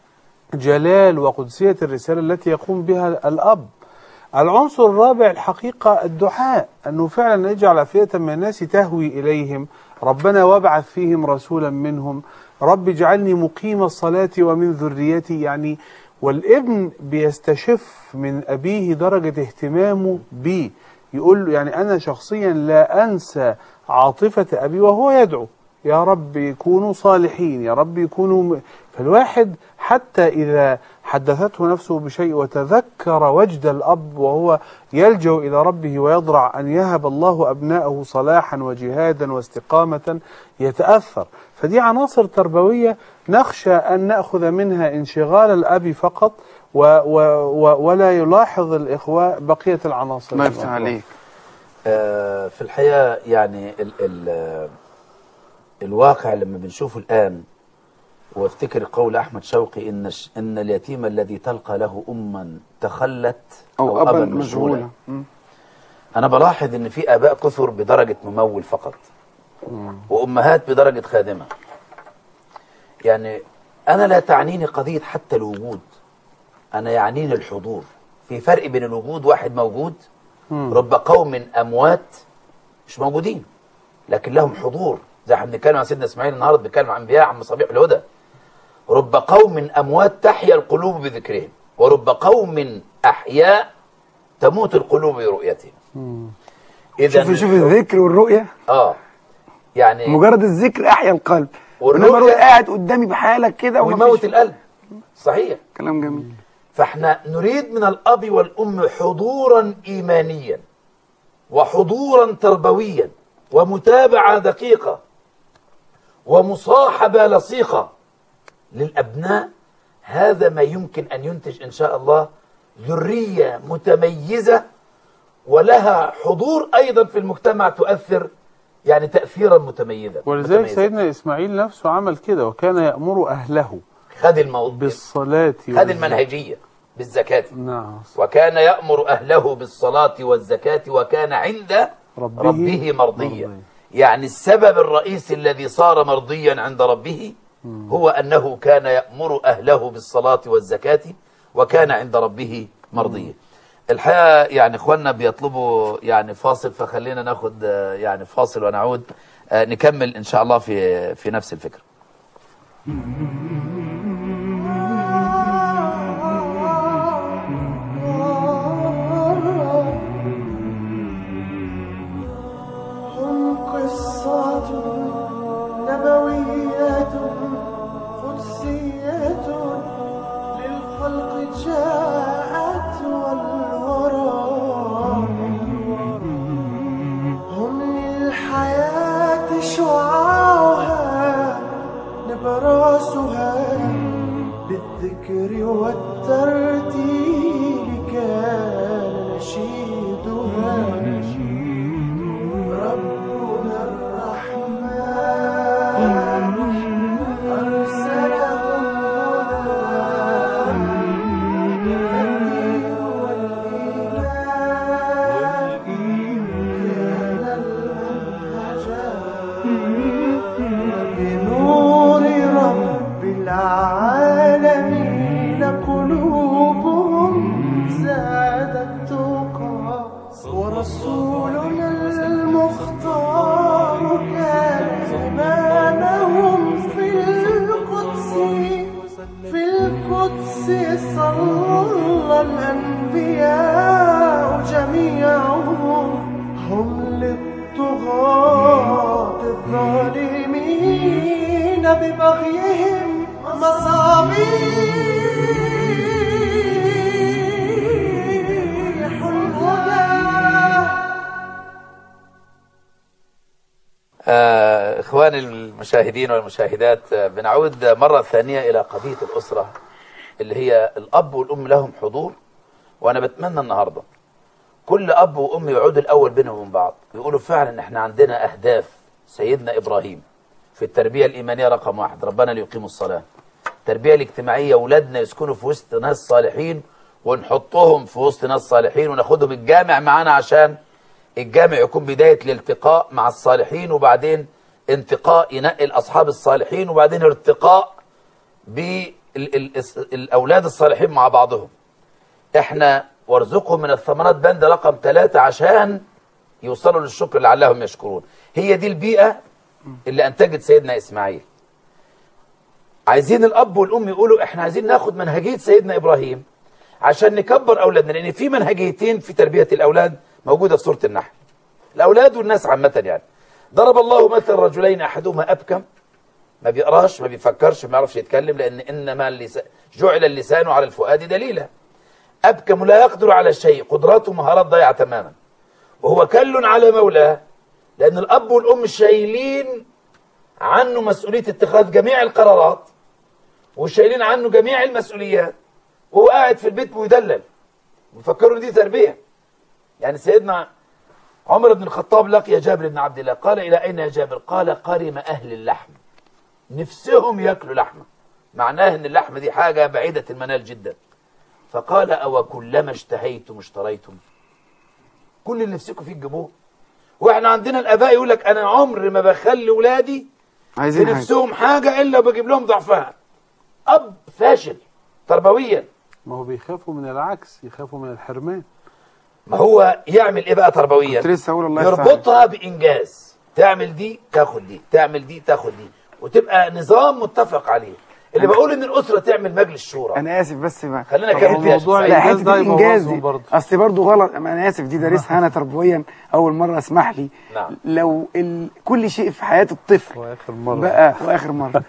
جلال وقدسية الرسالة التي يقوم بها الأب العنصر الرابع الحقيقة الدعاء أنه فعلا يجعل أفئدة من الناس تهوي إليهم ربنا وابعث فيهم رسولا منهم رب اجعلني مقيم الصلاة ومن ذريتي يعني والابن بيستشف من أبيه درجة اهتمامه بيه يقول له يعني أنا شخصيا لا أنسى عاطفة أبي وهو يدعو يا رب يكونوا صالحين يا رب يكونوا م... فالواحد حتى إذا حدثته نفسه بشيء وتذكر وجد الأب وهو يلجأ إلى ربه ويضرع أن يهب الله أبناءه صلاحا وجهادا واستقامة يتأثر فدي عناصر تربوية نخشى أن نأخذ منها انشغال الأب فقط و و و ولا يلاحظ الإخوة بقية العناصر الله يفتح عليك آه، في الحقيقة يعني ال ال آه، الواقع لما بنشوفه الآن وافتكر قول أحمد شوقي إن الش- إن اليتيم الذي تلقى له أما تخلت او ابا مشغولا مم. أنا بلاحظ إن في آباء كثر بدرجة ممول فقط وأمهات بدرجة خادمة يعني أنا لا تعنيني قضية حتى الوجود أنا يعنيني الحضور في فرق بين الوجود واحد موجود رب قوم أموات مش موجودين لكن لهم حضور زي احنا بنتكلم عن سيدنا اسماعيل النهارده بنتكلم عن انبياء عن مصابيح الهدى رب قوم اموات تحيا القلوب بذكرهم ورب قوم احياء تموت القلوب برؤيتهم اذا شوف شوف الذكر والرؤيه اه يعني مجرد الذكر احيا القلب والرؤية- انما الرؤيه قاعد قدامي بحالك كده ومفيش- ويموت القلب صحيح كلام جميل فاحنا نريد من الاب والام حضورا ايمانيا وحضورا تربويا ومتابعه دقيقه ومصاحبه لصيقه للابناء هذا ما يمكن ان ينتج ان شاء الله ذريه متميزه ولها حضور ايضا في المجتمع تؤثر يعني تاثيرا متميزا ولذلك متميزاً. سيدنا إسماعيل نفسه عمل كده وكان يأمر أهله خد الموضوع بالصلاة خد والزكاة. المنهجيه بالزكاه نعم وكان يأمر أهله بالصلاة والزكاة وكان عند ربه ربه مرضيا مرضيا. يعني السبب الرئيسي الذي صار مرضيا عند ربه هو أنه كان يأمر أهله بالصلاة والزكاة وكان عند ربه مرضيا الحقيقة يعني إخواننا بيطلبوا يعني فاصل فخلينا ناخد آه، يعني فاصل ونعود آه، نكمل إن شاء الله في في نفس الفكرة هم قصات نبوية قدسية للخلق جاءت والورى هم للحياة شعاعها نبراسها بالذكر والترتيل كان نشيدها ربنا الرحمن أرسله الهدى فالدين والإيمان كان المنهجا بنور رب العالمين قلوبهم زادت تقى ورسولنا المختار كان إمامهم في القدس في القدس صلى الأنبياء جميعهم هم للطغاة الظالمين ببغيهم مصابيح الهدى آه، إخواني المشاهدين والمشاهدات آه، بنعود مرة ثانية إلى قضية الأسرة اللي هي الأب والأم لهم حضور وأنا بتمنى النهاردة كل أب وأم يقعدوا الأول بينهم وبين بعض يقولوا فعلا إن إحنا عندنا أهداف سيدنا إبراهيم في التربية الإيمانية رقم واحد ربنا ليقيموا الصلاة التربية الاجتماعية أولادنا يسكنوا في وسط ناس صالحين ونحطهم في وسط ناس صالحين وناخدهم الجامع معانا عشان الجامع يكون بداية الالتقاء مع الصالحين وبعدين انتقاء ينقل أصحاب الصالحين وبعدين ارتقاء بالأولاد الصالحين مع بعضهم احنا وارزقهم من الثمرات بند رقم ثلاثة عشان يوصلوا للشكر لعلهم يشكرون هي دي البيئة اللي أنتجت سيدنا إسماعيل عايزين الأب والأم يقولوا احنا عايزين ناخد منهجية سيدنا إبراهيم عشان نكبر أولادنا لأن في منهجيتين في تربية الأولاد موجودة في سورة النحل الأولاد والناس عامة يعني ضرب الله مثل رجلين أحدهما أبكم ما بيقراش ما بيفكرش ما يعرفش يتكلم لأن إنما اللسان جعل اللسان على الفؤاد دليلا أبكم لا يقدر على شيء قدراته مهارات ضايعة تماما وهو كل على مولاه لأن الأب والأم شايلين عنه مسؤولية اتخاذ جميع القرارات وشايلين عنه جميع المسؤوليات وهو قاعد في البيت بيدلل بيفكروا إن دي تربية يعني سيدنا عمر بن الخطاب لقي جابر بن عبد الله قال إلى أين يا جابر قال قرم أهل اللحم نفسهم يأكلوا لحمة معناه أن اللحمة دي حاجة بعيدة المنال جدا فقال أو كلما اشتهيتم اشتريتم كل اللي نفسكم فيه تجيبوه واحنا عندنا الاباء يقول لك انا عمر ما بخلي ولادي في عايزين حاجة نفسهم حاجه الا بجيب لهم ضعفها اب فاشل تربويا ما هو بيخافوا من العكس يخافوا من الحرمان ما هو يعمل ايه بقى تربويا كنت لسه هقول الله يفتح يربطها بانجاز تعمل دي تاخد دي تعمل دي تاخد دي وتبقى نظام متفق عليه اللي بقول ان الاسره تعمل مجلس شورى انا اسف بس ما خلينا حتة- نكمل فيها موضوع لا الإنجاز حته ده الانجاز يبوظهم دي برضه. اصل برضه غلط انا اسف دي دارسها انا تربويا اول مره اسمح لي نعم. لو ال... كل شيء في حياه الطفل واخر مره بقى واخر مره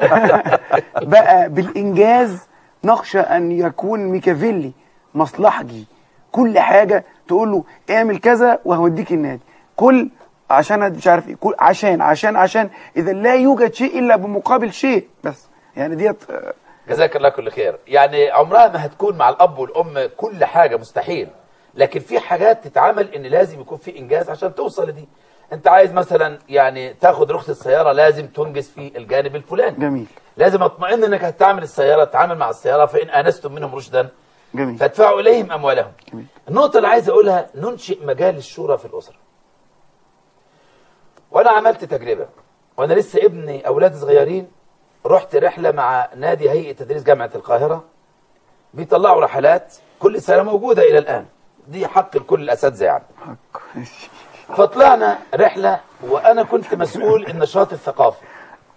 بقى بالانجاز نخشى ان يكون ميكافيلي مصلحجي كل حاجه تقول له اعمل كذا وهوديك النادي كل عشان مش عارف ايه كل عشان عشان عشان اذا لا يوجد شيء الا بمقابل شيء بس يعني ديت آه، جزاك الله كل خير يعني عمرها ما هتكون مع الاب والام كل حاجه مستحيل لكن في حاجات تتعمل ان لازم يكون في انجاز عشان توصل لدي انت عايز مثلا يعني تاخد رخصه السياره لازم تنجز في الجانب الفلاني جميل لازم اطمئن انك هتعمل السياره تتعامل مع السياره فان انستم منهم رشدا جميل فادفعوا اليهم اموالهم جميل. النقطه اللي عايز اقولها ننشئ مجال الشورى في الاسره وانا عملت تجربه وانا لسه ابني اولاد صغيرين رحت رحله مع نادي هيئه تدريس جامعه القاهره بيطلعوا رحلات كل سنه موجوده الى الان دي حق لكل الاساتذه يعني حق. فطلعنا رحلة وأنا كنت مسؤول النشاط الثقافي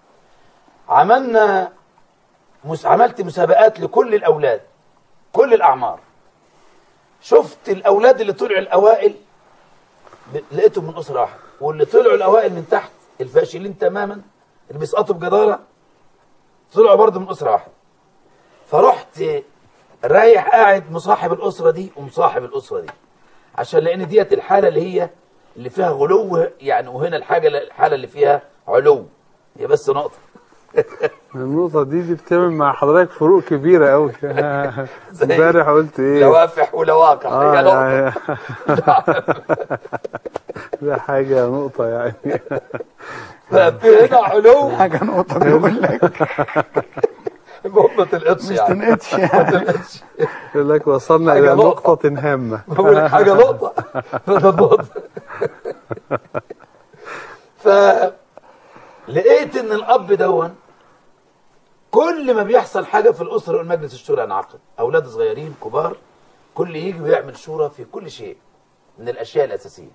عملنا مس... عملت مسابقات لكل الأولاد كل الأعمار شفت الأولاد اللي طلعوا الأوائل ب... لقيتهم من أسرة واحدة واللي طلعوا الأوائل من تحت الفاشلين تماما اللي بيسقطوا بجدارة طلعوا برضه من أسرة واحدة فرحت رايح قاعد مصاحب الأسرة دي ومصاحب الأسرة دي عشان لأن ديت الحالة اللي هي اللي فيها غلو يعني وهنا الحاجة الحالة اللي فيها علو هي بس نقطة النقطة دي دي بتعمل مع حضرتك فروق كبيرة أوي زي امبارح قلت إيه لوافح ولواقع آه هي نقطة. يعني ده حاجة نقطة يعني ففي هنا علو حاجه نقطه بيقول لك ما تلقطش مش يعني تنقطش ما يعني تلقطش يقول لك وصلنا حاجة إلى نقطة. نقطة هامة بقول لك حاجه نقطه ده النقطه ف لقيت ان الاب دون كل ما بيحصل حاجه في الاسره يقول مجلس الشورى ينعقد اولاد صغيرين كبار كل يجي ويعمل شورى في كل شيء من الاشياء الاساسيه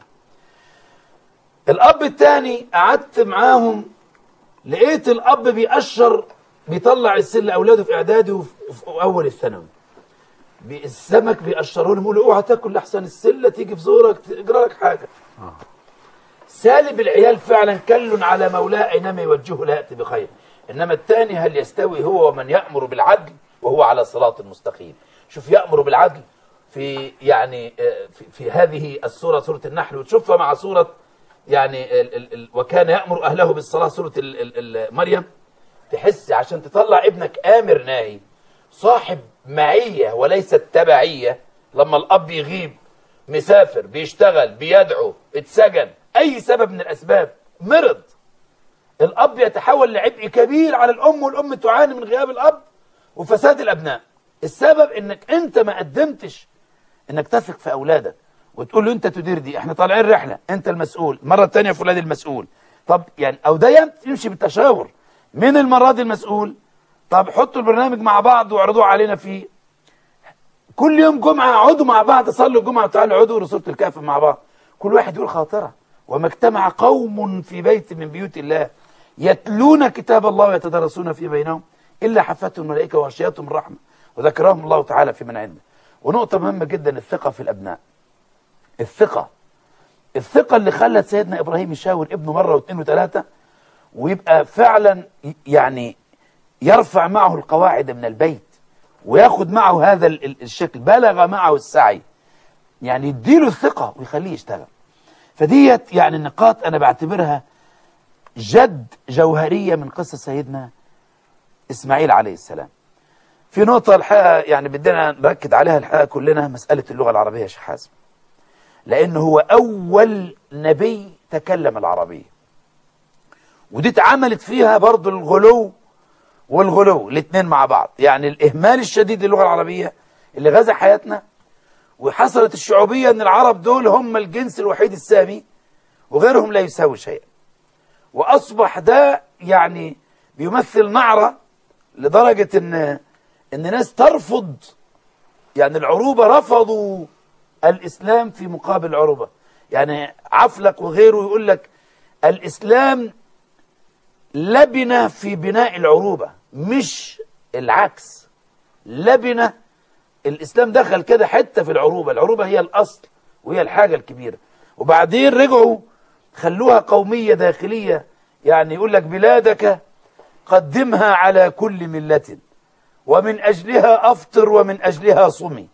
الاب الثاني قعدت معاهم لقيت الاب بيقشر بيطلع السن لاولاده في اعدادي وفي وفي اول الثانوي بي- السمك بيقشروا لهم يقولوا اوعى تاكل لحسن السله تيجي في زورك تجرى لك حاجه سالب العيال فعلا كل على مولاه اينما يوجهه لا ياتي بخير انما الثاني هل يستوي هو ومن يامر بالعدل وهو على صراط مستقيم شوف يامر بالعدل في يعني آه، في, في هذه السوره سوره النحل وتشوفها مع سوره يعني ال ال ال وكان يامر اهله بالصلاه سوره ال ال ال مريم تحس عشان تطلع ابنك امر ناهي صاحب معيه وليست تبعيه لما الاب يغيب مسافر بيشتغل بيدعو اتسجن اي سبب من الاسباب مرض الاب يتحول لعبء كبير على الام والام تعاني من غياب الاب وفساد الابناء السبب انك انت ما قدمتش انك تثق في اولادك وتقول له انت تدير دي احنا طالعين رحله انت المسؤول المره الثانيه فلان المسؤول طب يعني او ده يم- يمشي بالتشاور مين المره دي المسؤول طب حطوا البرنامج مع بعض واعرضوه علينا فيه كل يوم جمعه اقعدوا مع بعض صلوا الجمعه وتعالوا اقعدوا وروا سوره الكهف مع بعض كل واحد يقول خاطره وما اجتمع قوم في بيت من بيوت الله يتلون كتاب الله ويتدرسون في بينهم الا حفتهم الملائكه وغشيتهم الرحمه وذكرهم الله تعالى في من عنده ونقطه مهمه جدا الثقه في الابناء الثقه الثقه اللي خلت سيدنا ابراهيم يشاور ابنه مره واثنين وثلاثه ويبقى فعلا ي- يعني يرفع معه القواعد من البيت وياخد معه هذا ال- ال- الشكل بلغ معه السعي يعني يديله الثقة ويخليه يشتغل فديت يعني النقاط أنا بعتبرها جد جوهرية من قصة سيدنا إسماعيل عليه السلام في نقطة الحقيقة يعني بدنا نركز عليها الحقيقة كلنا مسألة اللغة العربية يا شيخ حازم لأنه هو أول نبي تكلم العربية ودي اتعملت فيها برضو الغلو والغلو الاثنين مع بعض يعني الإهمال الشديد للغة العربية اللي غزا حياتنا وحصلت الشعوبية ان العرب دول هم الجنس الوحيد السامي وغيرهم لا يساوي شيئا واصبح ده يعني بيمثل نعرة لدرجة ان ان ناس ترفض يعني العروبة رفضوا الاسلام في مقابل العروبة يعني عفلك وغيره يقول لك الاسلام لبنة في بناء العروبة مش العكس لبنة الإسلام دخل كده حتة في العروبة العروبة هي الأصل وهي الحاجة الكبيرة وبعدين رجعوا خلوها قومية داخلية يعني يقول لك بلادك قدمها على كل ملة ومن أجلها أفطر ومن أجلها صمي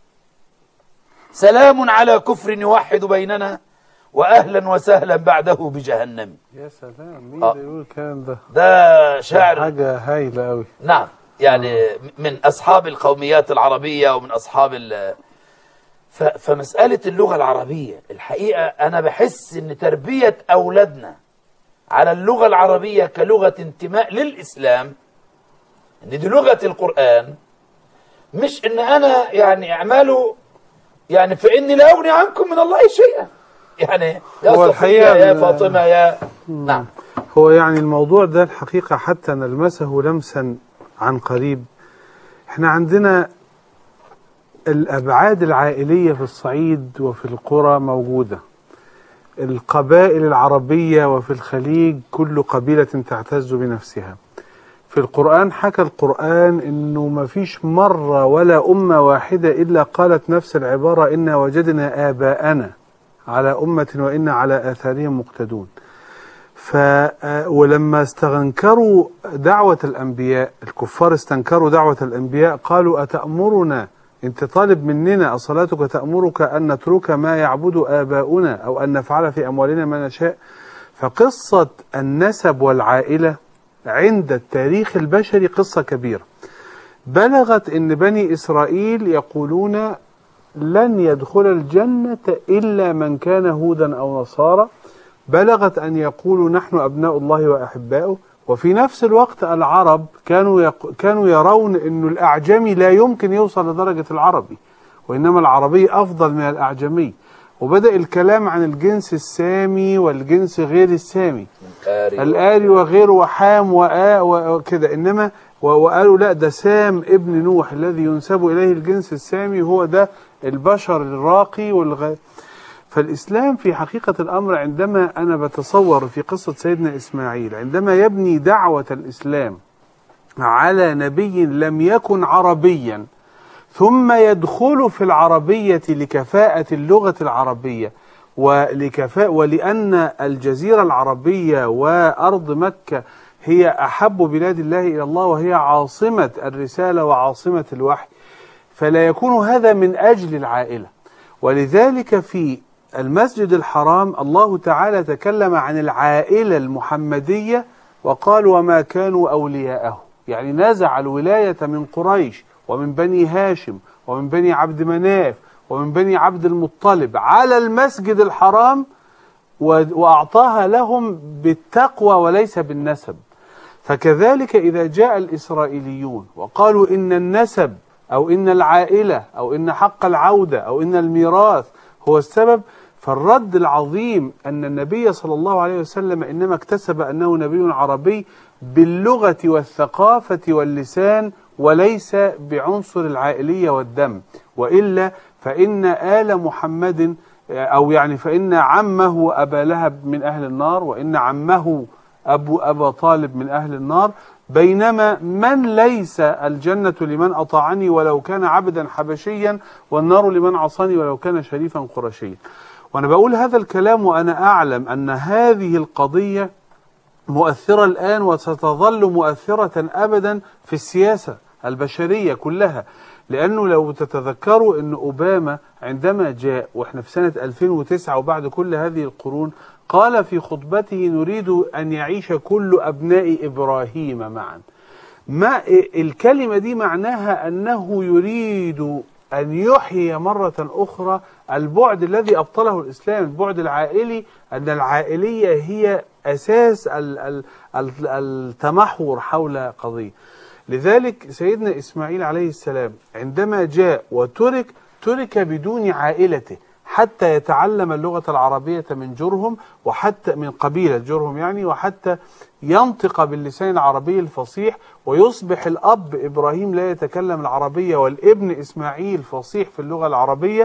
سلام على كفر يوحد بيننا وأهلا وسهلا بعده بجهنم يا سلام مين آه. اللي يقول الكلام ده ده شاعر حاجة هايلة قوي نعم يعني من أصحاب القوميات العربية ومن أصحاب ال ف- فمسألة اللغة العربية الحقيقة أنا بحس إن تربية أولادنا على اللغة العربية كلغة انتماء للإسلام إن دي لغة القرآن مش إن أنا يعني اعملوا يعني فإني لا أغني عنكم من الله شيئا يعني يا هو صفية الحقيقة يا ال- فاطمة يا نعم هو يعني الموضوع ده الحقيقة حتى نلمسه لمسا عن قريب احنا عندنا الأبعاد العائلية في الصعيد وفي القرى موجودة القبائل العربية وفي الخليج كل قبيلة تعتز بنفسها في القرآن حكى القرآن انه ما فيش مرة ولا أمة واحدة إلا قالت نفس العبارة إنا وجدنا آباءنا على أمة وإنا على آثارهم مقتدون ف آه، ولما استنكروا دعوة الأنبياء الكفار استنكروا دعوة الأنبياء قالوا أتأمرنا أنت طالب مننا أصلاتك تأمرك أن نترك ما يعبد آباؤنا أو أن نفعل في أموالنا ما نشاء فقصة النسب والعائلة عند التاريخ البشري قصة كبيرة بلغت ان بني اسرائيل يقولون لن يدخل الجنة الا من كان هودا او نصارى بلغت ان يقولوا نحن ابناء الله واحباؤه وفي نفس الوقت العرب كانوا يق... كانوا يرون انه الاعجمي لا يمكن يوصل لدرجة العربي وانما العربي افضل من الاعجمي وبدأ الكلام عن الجنس السامي والجنس غير السامي آري الآري وغيره وحام وآ وكده إنما و- وقالوا لا ده سام ابن نوح الذي ينسب إليه الجنس السامي هو ده البشر الراقي والغ... فالإسلام في حقيقة الأمر عندما أنا بتصور في قصة سيدنا إسماعيل عندما يبني دعوة الإسلام على نبي لم يكن عربيا ثم يدخل في العربية لكفاءة اللغة العربية ولكفاء ولأن الجزيرة العربية وأرض مكة هي أحب بلاد الله إلى الله وهي عاصمة الرسالة وعاصمة الوحي فلا يكون هذا من أجل العائلة ولذلك في المسجد الحرام الله تعالى تكلم عن العائلة المحمدية وقال وما كانوا أولياءه يعني نزع الولاية من قريش ومن بني هاشم ومن بني عبد مناف ومن بني عبد المطلب على المسجد الحرام و- وأعطاها لهم بالتقوى وليس بالنسب فكذلك إذا جاء الإسرائيليون وقالوا إن النسب أو إن العائلة أو إن حق العودة أو إن الميراث هو السبب فالرد العظيم أن النبي صلى الله عليه وسلم إنما اكتسب أنه نبي عربي باللغة والثقافة واللسان وليس بعنصر العائلية والدم وإلا فإن آل محمد أو يعني فإن عمه أبا لهب من أهل النار وإن عمه أبو أبا طالب من أهل النار بينما من ليس الجنة لمن أطاعني ولو كان عبدا حبشيا والنار لمن عصاني ولو كان شريفا قرشيا وأنا بقول هذا الكلام وأنا أعلم أن هذه القضية مؤثرة الآن وستظل مؤثرة أبدا في السياسة البشرية كلها لأنه لو تتذكروا أن أوباما عندما جاء وإحنا في سنة 2009 وبعد كل هذه القرون قال في خطبته نريد أن يعيش كل أبناء إبراهيم معا ما الكلمة دي معناها أنه يريد أن يحيي مرة أخرى البعد الذي أبطله الإسلام البعد العائلي أن العائلية هي أساس ال- ال- ال- التمحور حول قضية لذلك سيدنا إسماعيل عليه السلام عندما جاء وترك ترك بدون عائلته حتى يتعلم اللغة العربية من جرهم وحتى من قبيلة جرهم يعني وحتى ينطق باللسان العربي الفصيح ويصبح الأب إبراهيم لا يتكلم العربية والابن إسماعيل فصيح في اللغة العربية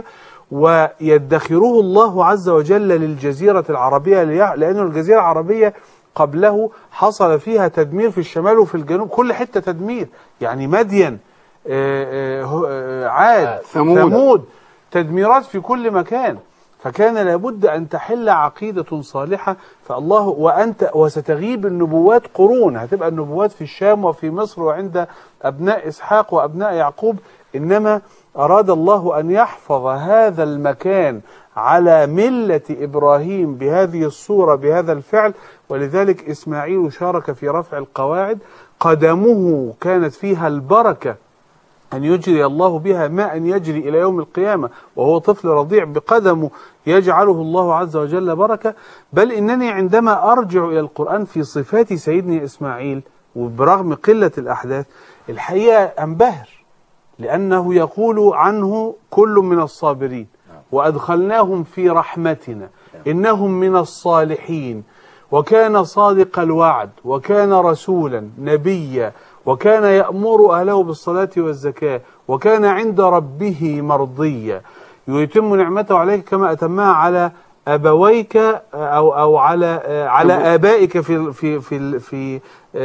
ويدخره الله عز وجل للجزيرة العربية ليع- لأن الجزيرة العربية قبله حصل فيها تدمير في الشمال وفي الجنوب كل حتة تدمير يعني مدين آه، آه، هو- آه، عاد ثمود. ثمود تدميرات في كل مكان فكان لابد أن تحل عقيدة صالحة فالله وأنت وستغيب النبوات قرون هتبقى النبوات في الشام وفي مصر وعند أبناء إسحاق وأبناء يعقوب إنما أراد الله أن يحفظ هذا المكان على ملة إبراهيم بهذه الصورة بهذا الفعل ولذلك إسماعيل شارك في رفع القواعد قدمه كانت فيها البركة أن يجري الله بها ماء يجري إلى يوم القيامة وهو طفل رضيع بقدمه يجعله الله عز وجل بركة بل إنني عندما أرجع إلى القرآن في صفات سيدنا إسماعيل وبرغم قلة الأحداث الحقيقة أنبهر لأنه يقول عنه كل من الصابرين وأدخلناهم في رحمتنا إنهم من الصالحين وكان صادق الوعد وكان رسولا نبيا وكان يأمر أهله بالصلاة والزكاة وكان عند ربه مرضيا يتم نعمته عليك كما أتمها على أبويك أو أو على على آبائك في في في في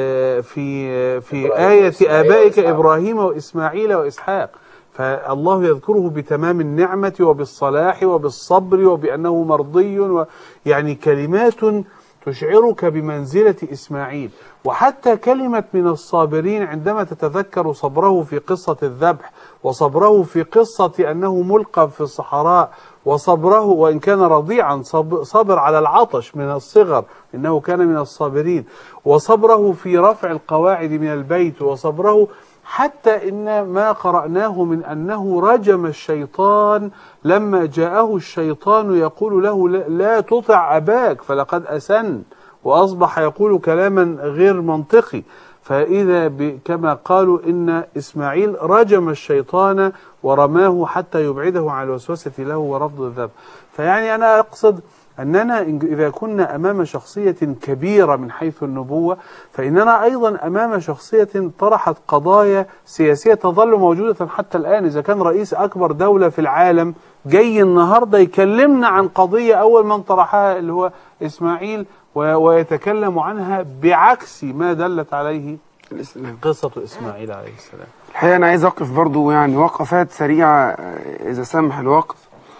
في في إبراهيم آية وإسماعيل آبائك وإسحاق. إبراهيم وإسماعيل وإسحاق فالله يذكره بتمام النعمة وبالصلاح وبالصبر وبأنه مرضي و يعني كلمات تشعرك بمنزلة إسماعيل وحتى كلمة من الصابرين عندما تتذكر صبره في قصة الذبح وصبره في قصة أنه ملقى في الصحراء وصبره وإن كان رضيعا صب- صبر على العطش من الصغر إنه كان من الصابرين وصبره في رفع القواعد من البيت وصبره حتى إن ما قرأناه من أنه رجم الشيطان لما جاءه الشيطان يقول له لا- لا تطع أباك فلقد أسن وأصبح يقول كلاما غير منطقي فإذا ب- كما قالوا إن إسماعيل رجم الشيطان ورماه حتى يبعده عن الوسوسة له ورفض الذنب فيعني أنا أقصد أننا إن- إذا كنا أمام شخصية كبيرة من حيث النبوة فإننا أيضا أمام شخصية طرحت قضايا سياسية تظل موجودة حتى الآن إذا كان رئيس أكبر دولة في العالم جاي النهاردة يكلمنا عن قضية أول من طرحها اللي هو إسماعيل و- ويتكلم عنها بعكس ما دلت عليه الإسلام قصة إسماعيل عليه السلام الحقيقة أنا عايز أقف برضو يعني وقفات سريعة آه، إذا سمح الوقت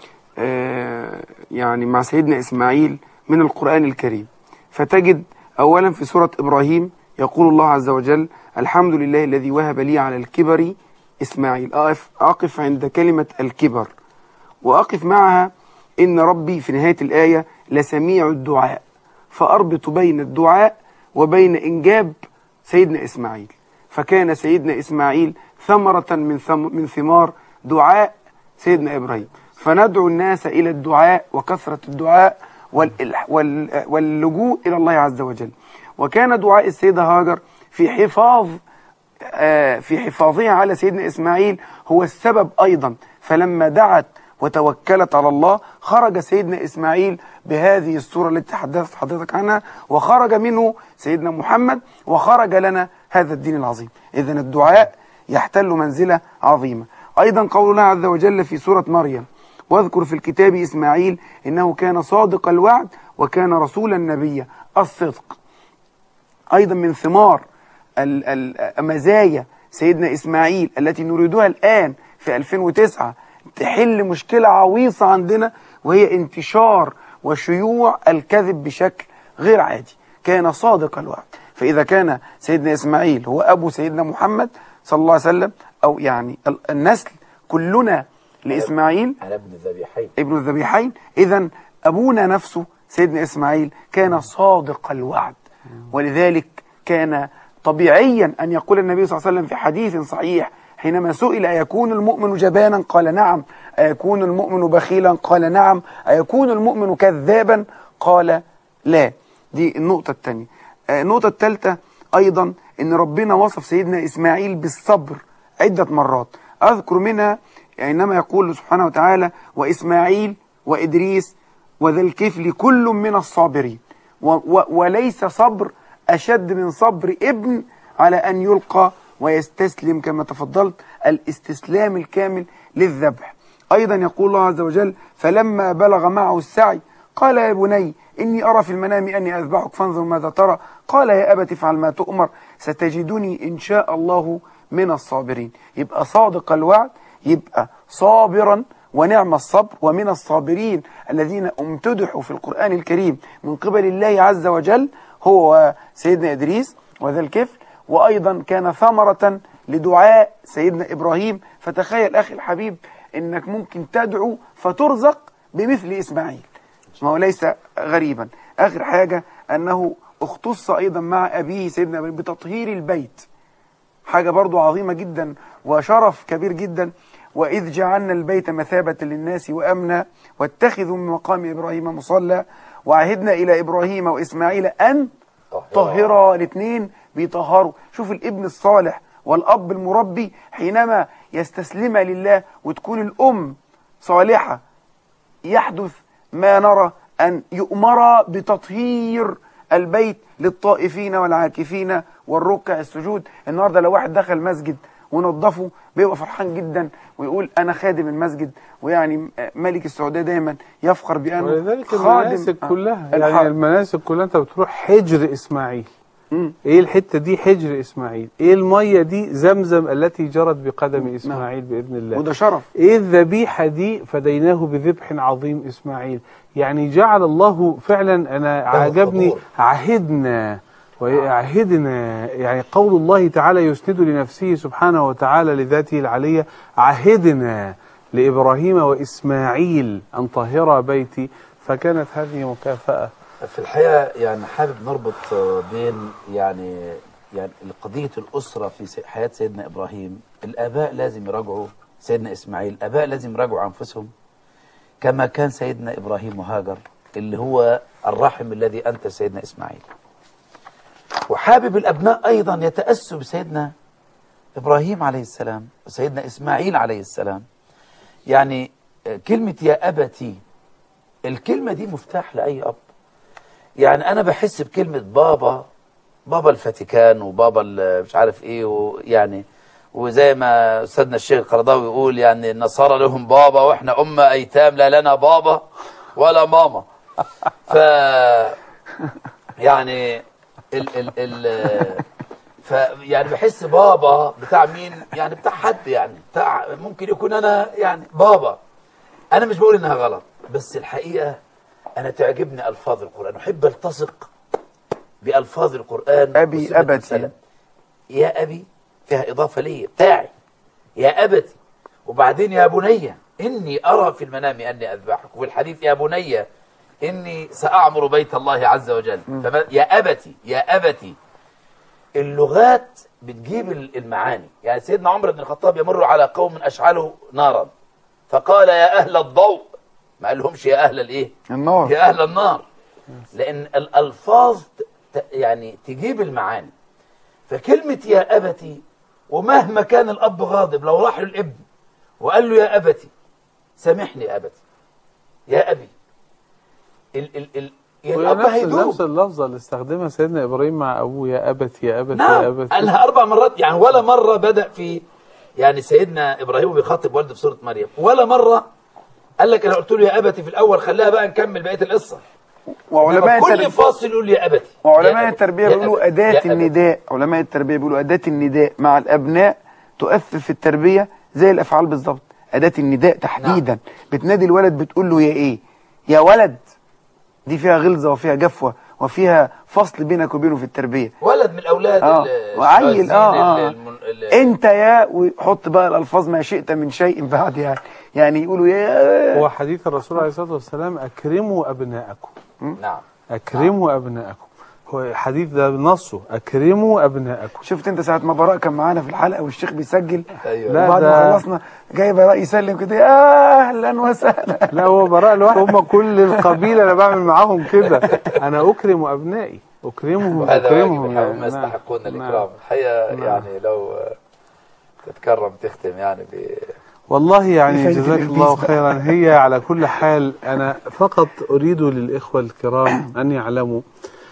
آه، يعني مع سيدنا إسماعيل من القرآن الكريم فتجد أولا في سورة إبراهيم يقول الله عز وجل الحمد لله الذي وهب لي على الكبر إسماعيل أقف, أقف عند كلمة الكبر وأقف معها إن ربي في نهاية الآية لسميع الدعاء فأربط بين الدعاء وبين إنجاب سيدنا إسماعيل فكان سيدنا إسماعيل ثمرة من, ثم من ثمار دعاء سيدنا إبراهيم فندعو الناس إلى الدعاء وكثرة الدعاء والإلح- وال- واللجوء إلى الله عز وجل وكان دعاء السيدة هاجر في حفاظ آه، في حفاظها على سيدنا إسماعيل هو السبب أيضا فلما دعت وتوكلت على الله خرج سيدنا إسماعيل بهذه الصورة التي تحدثت حضرتك عنها وخرج منه سيدنا محمد وخرج لنا هذا الدين العظيم إذا الدعاء يحتل منزلة عظيمة أيضا قول الله عز وجل في سورة مريم واذكر في الكتاب إسماعيل إنه كان صادق الوعد وكان رسولا نبيا الصدق أيضا من ثمار ال- ال- مزايا سيدنا إسماعيل التي نريدها الآن في 2009 تحل مشكلة عويصة عندنا وهي انتشار وشيوع الكذب بشكل غير عادي كان صادق الوعد فإذا كان سيدنا إسماعيل هو أبو سيدنا محمد صلى الله عليه وسلم أو يعني ال- النسل كلنا لإسماعيل على ابن الذبيحين ابن الذبيحين إذا أبونا نفسه سيدنا إسماعيل كان صادق الوعد ولذلك كان طبيعيا أن يقول النبي صلى الله عليه وسلم في حديث صحيح حينما سئل أيكون المؤمن جبانا قال نعم أيكون المؤمن بخيلا قال نعم أيكون المؤمن كذابا قال لا دي النقطة الثانية آه، النقطة الثالثة أيضا أن ربنا وصف سيدنا إسماعيل بالصبر عدة مرات أذكر منها عندما يقول سبحانه وتعالى وإسماعيل وإدريس وذا الكفل كل من الصابرين و و وليس صبر أشد من صبر ابن على أن يلقى ويستسلم كما تفضلت الاستسلام الكامل للذبح أيضا يقول الله عز وجل فلما بلغ معه السعي قال يا بني إني أرى في المنام أني أذبحك فانظر ماذا ترى قال يا أبت افعل ما تؤمر ستجدني إن شاء الله من الصابرين يبقى صادق الوعد يبقى صابرا ونعم الصبر ومن الصابرين الذين امتدحوا في القرآن الكريم من قبل الله عز وجل هو سيدنا إدريس وذا الكفل وأيضا كان ثمرة لدعاء سيدنا إبراهيم فتخيل أخي الحبيب إنك ممكن تدعو فترزق بمثل إسماعيل ما هو ليس غريبا آخر حاجة أنه اختص أيضا مع أبيه سيدنا إبراهيم بتطهير البيت حاجة برضو عظيمة جدا وشرف كبير جدا وإذ جعلنا البيت مثابة للناس وأمنا واتخذوا من مقام إبراهيم مصلى وعهدنا إلى إبراهيم وإسماعيل أن طهرا الاثنين بيطهروا شوف الابن الصالح والأب المربي حينما يستسلم لله وتكون الأم صالحة يحدث ما نرى أن يؤمر بتطهير البيت للطائفين والعاكفين والركع السجود النهاردة لو واحد دخل مسجد ونظفه بيبقى فرحان جدا ويقول أنا خادم المسجد ويعني ملك السعودية دايما يفخر بأنه ولذلك خادم المناسك آه، كلها الحق. يعني المناسك كلها انت بتروح حجر اسماعيل مم. ايه الحته دي حجر اسماعيل ايه الميه دي زمزم التي جرت بقدم اسماعيل باذن الله وده شرف ايه الذبيحه دي فديناه بذبح عظيم اسماعيل يعني جعل الله فعلا انا عجبني حضور. عهدنا وعهدنا يعني قول الله تعالى يسند لنفسه سبحانه وتعالى لذاته العليه عهدنا لابراهيم واسماعيل ان طهرا بيتي فكانت هذه مكافاه في الحقيقة يعني حابب نربط آه، بين يعني يعني قضية الأسرة في سي- حياة سيدنا إبراهيم الآباء لازم يراجعوا سيدنا إسماعيل الآباء لازم يراجعوا أنفسهم كما كان سيدنا إبراهيم وهاجر اللي هو الرحم الذي أنت سيدنا إسماعيل وحابب الأبناء أيضا يتأسوا بسيدنا إبراهيم عليه السلام وسيدنا إسماعيل عليه السلام يعني آه، كلمة يا أبتي الكلمة دي مفتاح لأي أب يعني انا بحس بكلمه بابا بابا الفاتيكان وبابا ال- مش عارف ايه ويعني وزي ما استاذنا الشيخ القرضاوي يقول يعني النصارى لهم بابا واحنا امه ايتام لا لنا بابا ولا ماما ف يعني ال ال ال ف يعني بحس بابا بتاع مين يعني بتاع حد يعني بتاع ممكن يكون انا يعني بابا انا مش بقول انها غلط بس الحقيقه انا تعجبني الفاظ القران احب التصق بالفاظ القران أبي وسنة أبتي. السلام. يا ابي فيها اضافه لي بتاعي يا ابتي وبعدين يا بني اني ارى في المنام اني اذبحك وفي الحديث يا بني اني ساعمر بيت الله عز وجل فما يا ابتي يا ابتي اللغات بتجيب المعاني يعني سيدنا عمر بن الخطاب يمر على قوم اشعلوا نارا فقال يا اهل الضوء ما قالهمش يا اهل الايه النار يا اهل النار لان الالفاظ ت- يعني تجيب المعاني فكلمه يا ابتي ومهما كان الاب غاضب لو راح للابن وقال له يا ابتي سامحني يا ابتي يا ابي ال ال ال يا وهي الاب نفس هيدوب نفس اللفظه اللي استخدمها سيدنا ابراهيم مع ابوه يا ابت يا ابت يا نعم ابت قالها اربع مرات يعني ولا مره بدا في يعني سيدنا ابراهيم بيخاطب والده في سوره مريم ولا مره قال لك انا قلت له يا ابتي في الاول خليها بقى نكمل بقيه القصه وعلماء إنما كل التربية فاصل يقول يا ابتي وعلماء يا التربية أبتي، يا بيقولوا أبتي، يا أداة أبتي. النداء علماء التربية بيقولوا أداة النداء مع الأبناء تؤثر في التربية زي الأفعال بالظبط أداة النداء تحديدا بتنادي الولد بتقول له يا إيه يا ولد دي فيها غلظة وفيها جفوة وفيها فصل بينك وبينه في التربية ولد من الاولاد اه ال- وعيل الشاذين اه, آه. ال- المن- ال- انت يا وحط بقى الالفاظ ما شئت من شيء بعد يعني يعني يقولوا يا هو حديث الرسول عليه الصلاه والسلام اكرموا ابناءكم نعم اكرموا ابناءكم هو الحديث ده نصه اكرموا ابناءكم شفت انت ساعه ما براء كان معانا في الحلقه والشيخ بيسجل ايوه لا، وبعد ده- ما خلصنا جاي براء يسلم كده يا اهلا وسهلا لا هو براء لوحده هم كل القبيله انا بعمل معاهم كده انا اكرم ابنائي اكرمهم وهذا اكرمهم واجب يعني. هم نعم. يستحقون نعم. الاكرام الحقيقه يعني لو آه، تتكرم تختم يعني ب والله يعني بفايدة جزاك الإلبيس الله بقى. خيرا هي على كل حال أنا فقط أريد للإخوة الكرام أن يعلموا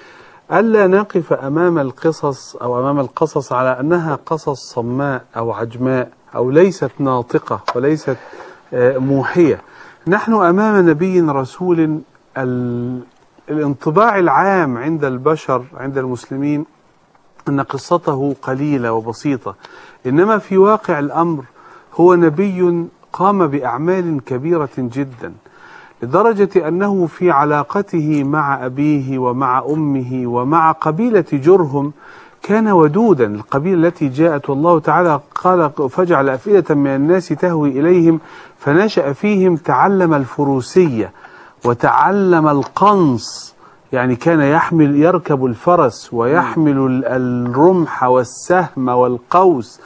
ألا نقف أمام القصص أو أمام القصص على أنها قصص صماء أو عجماء أو ليست ناطقة وليست آه، موحية نحن أمام نبي رسول ال- الانطباع العام عند البشر عند المسلمين أن قصته قليلة وبسيطة إنما في واقع الأمر هو نبي قام بأعمال كبيرة جدا لدرجة أنه في علاقته مع أبيه ومع أمه ومع قبيلة جرهم كان ودودا القبيلة التي جاءت والله تعالى قال فجعل أفئدة من الناس تهوي إليهم فنشأ فيهم تعلم الفروسية وتعلم القنص يعني كان يحمل يركب الفرس ويحمل ال- الرمح والسهم والقوس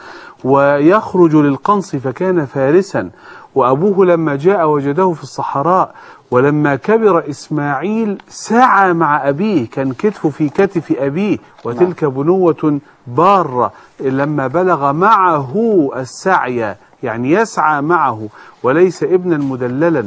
ويخرج للقنص فكان فارسا وأبوه لما جاء وجده في الصحراء ولما كبر إسماعيل سعى مع أبيه كان كتفه في كتف أبيه وتلك بنوة بارة لما بلغ معه السعي يعني يسعى معه وليس ابنا مدللا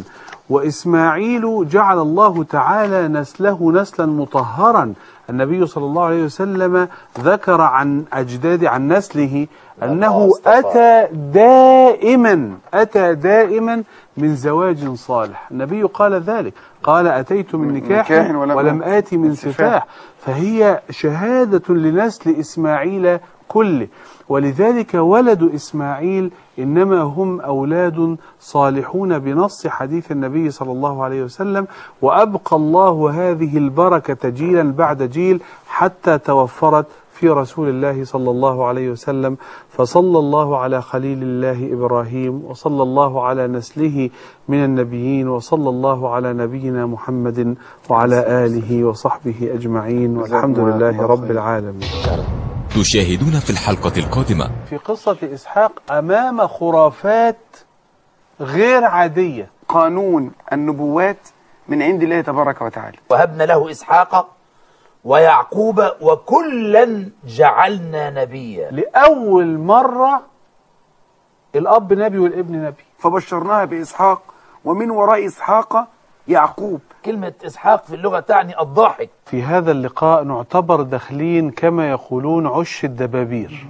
وإسماعيل جعل الله تعالى نسله نسلا مطهرا النبي صلى الله عليه وسلم ذكر عن أجداد عن نسله أنه الله اصطفى. أتى دائما أتى دائما من زواج صالح النبي قال ذلك قال أتيت من نكاح نكاح ولم ولم آتي من سفاح فهي شهادة لنسل إسماعيل كله ولذلك ولد إسماعيل إنما هم أولاد صالحون بنص حديث النبي صلى الله عليه وسلم وأبقى الله هذه البركة جيلا بعد جيل حتى توفرت في رسول الله صلى الله عليه وسلم فصلى الله على خليل الله إبراهيم وصلى الله على نسله من النبيين وصلى الله على نبينا محمد وعلى آله وصحبه أجمعين والحمد جزاكم الله لله رب خير. العالمين تشاهدون في الحلقة القادمة في قصة إسحاق أمام خرافات غير عادية قانون النبوات من عند الله تبارك وتعالى وهبنا له إسحاق ويعقوب وكلا جعلنا نبيا لأول مرة الأب نبي والابن نبي فبشرناها بإسحاق ومن وراء إسحاق يعقوب كلمة إسحاق في اللغة تعني الضاحك في هذا اللقاء نعتبر داخلين كما يقولون عش الدبابير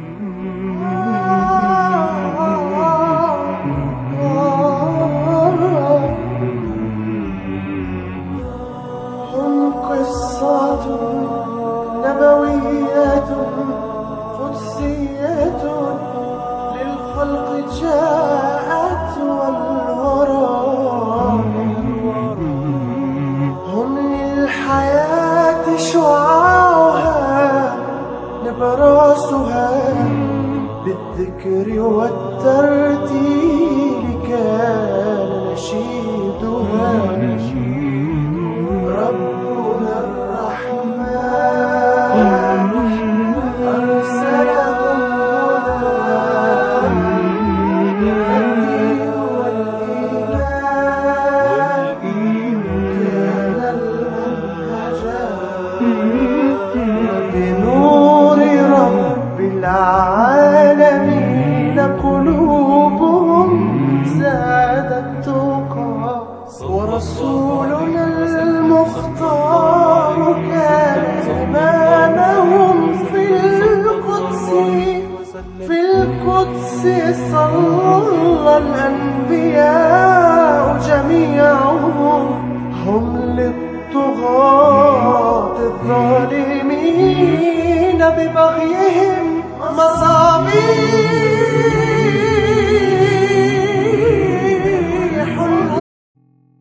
هم قصة نبوية قدسية للخلق جاءت والورى هم للحياة شعاعها نبراسها بالذكر والترتيل كان نشيدها ربنا الرحمن أرسلهم هدى فالدين والإيمان كان المنهجا بنور رب العالمين قلوبهم زادت تقى ورسولنا المختار كان إمامهم في القدس في القدس صلى الأنبياء جميعهم هم للطغاة الظالمين ببغيهم مصابيح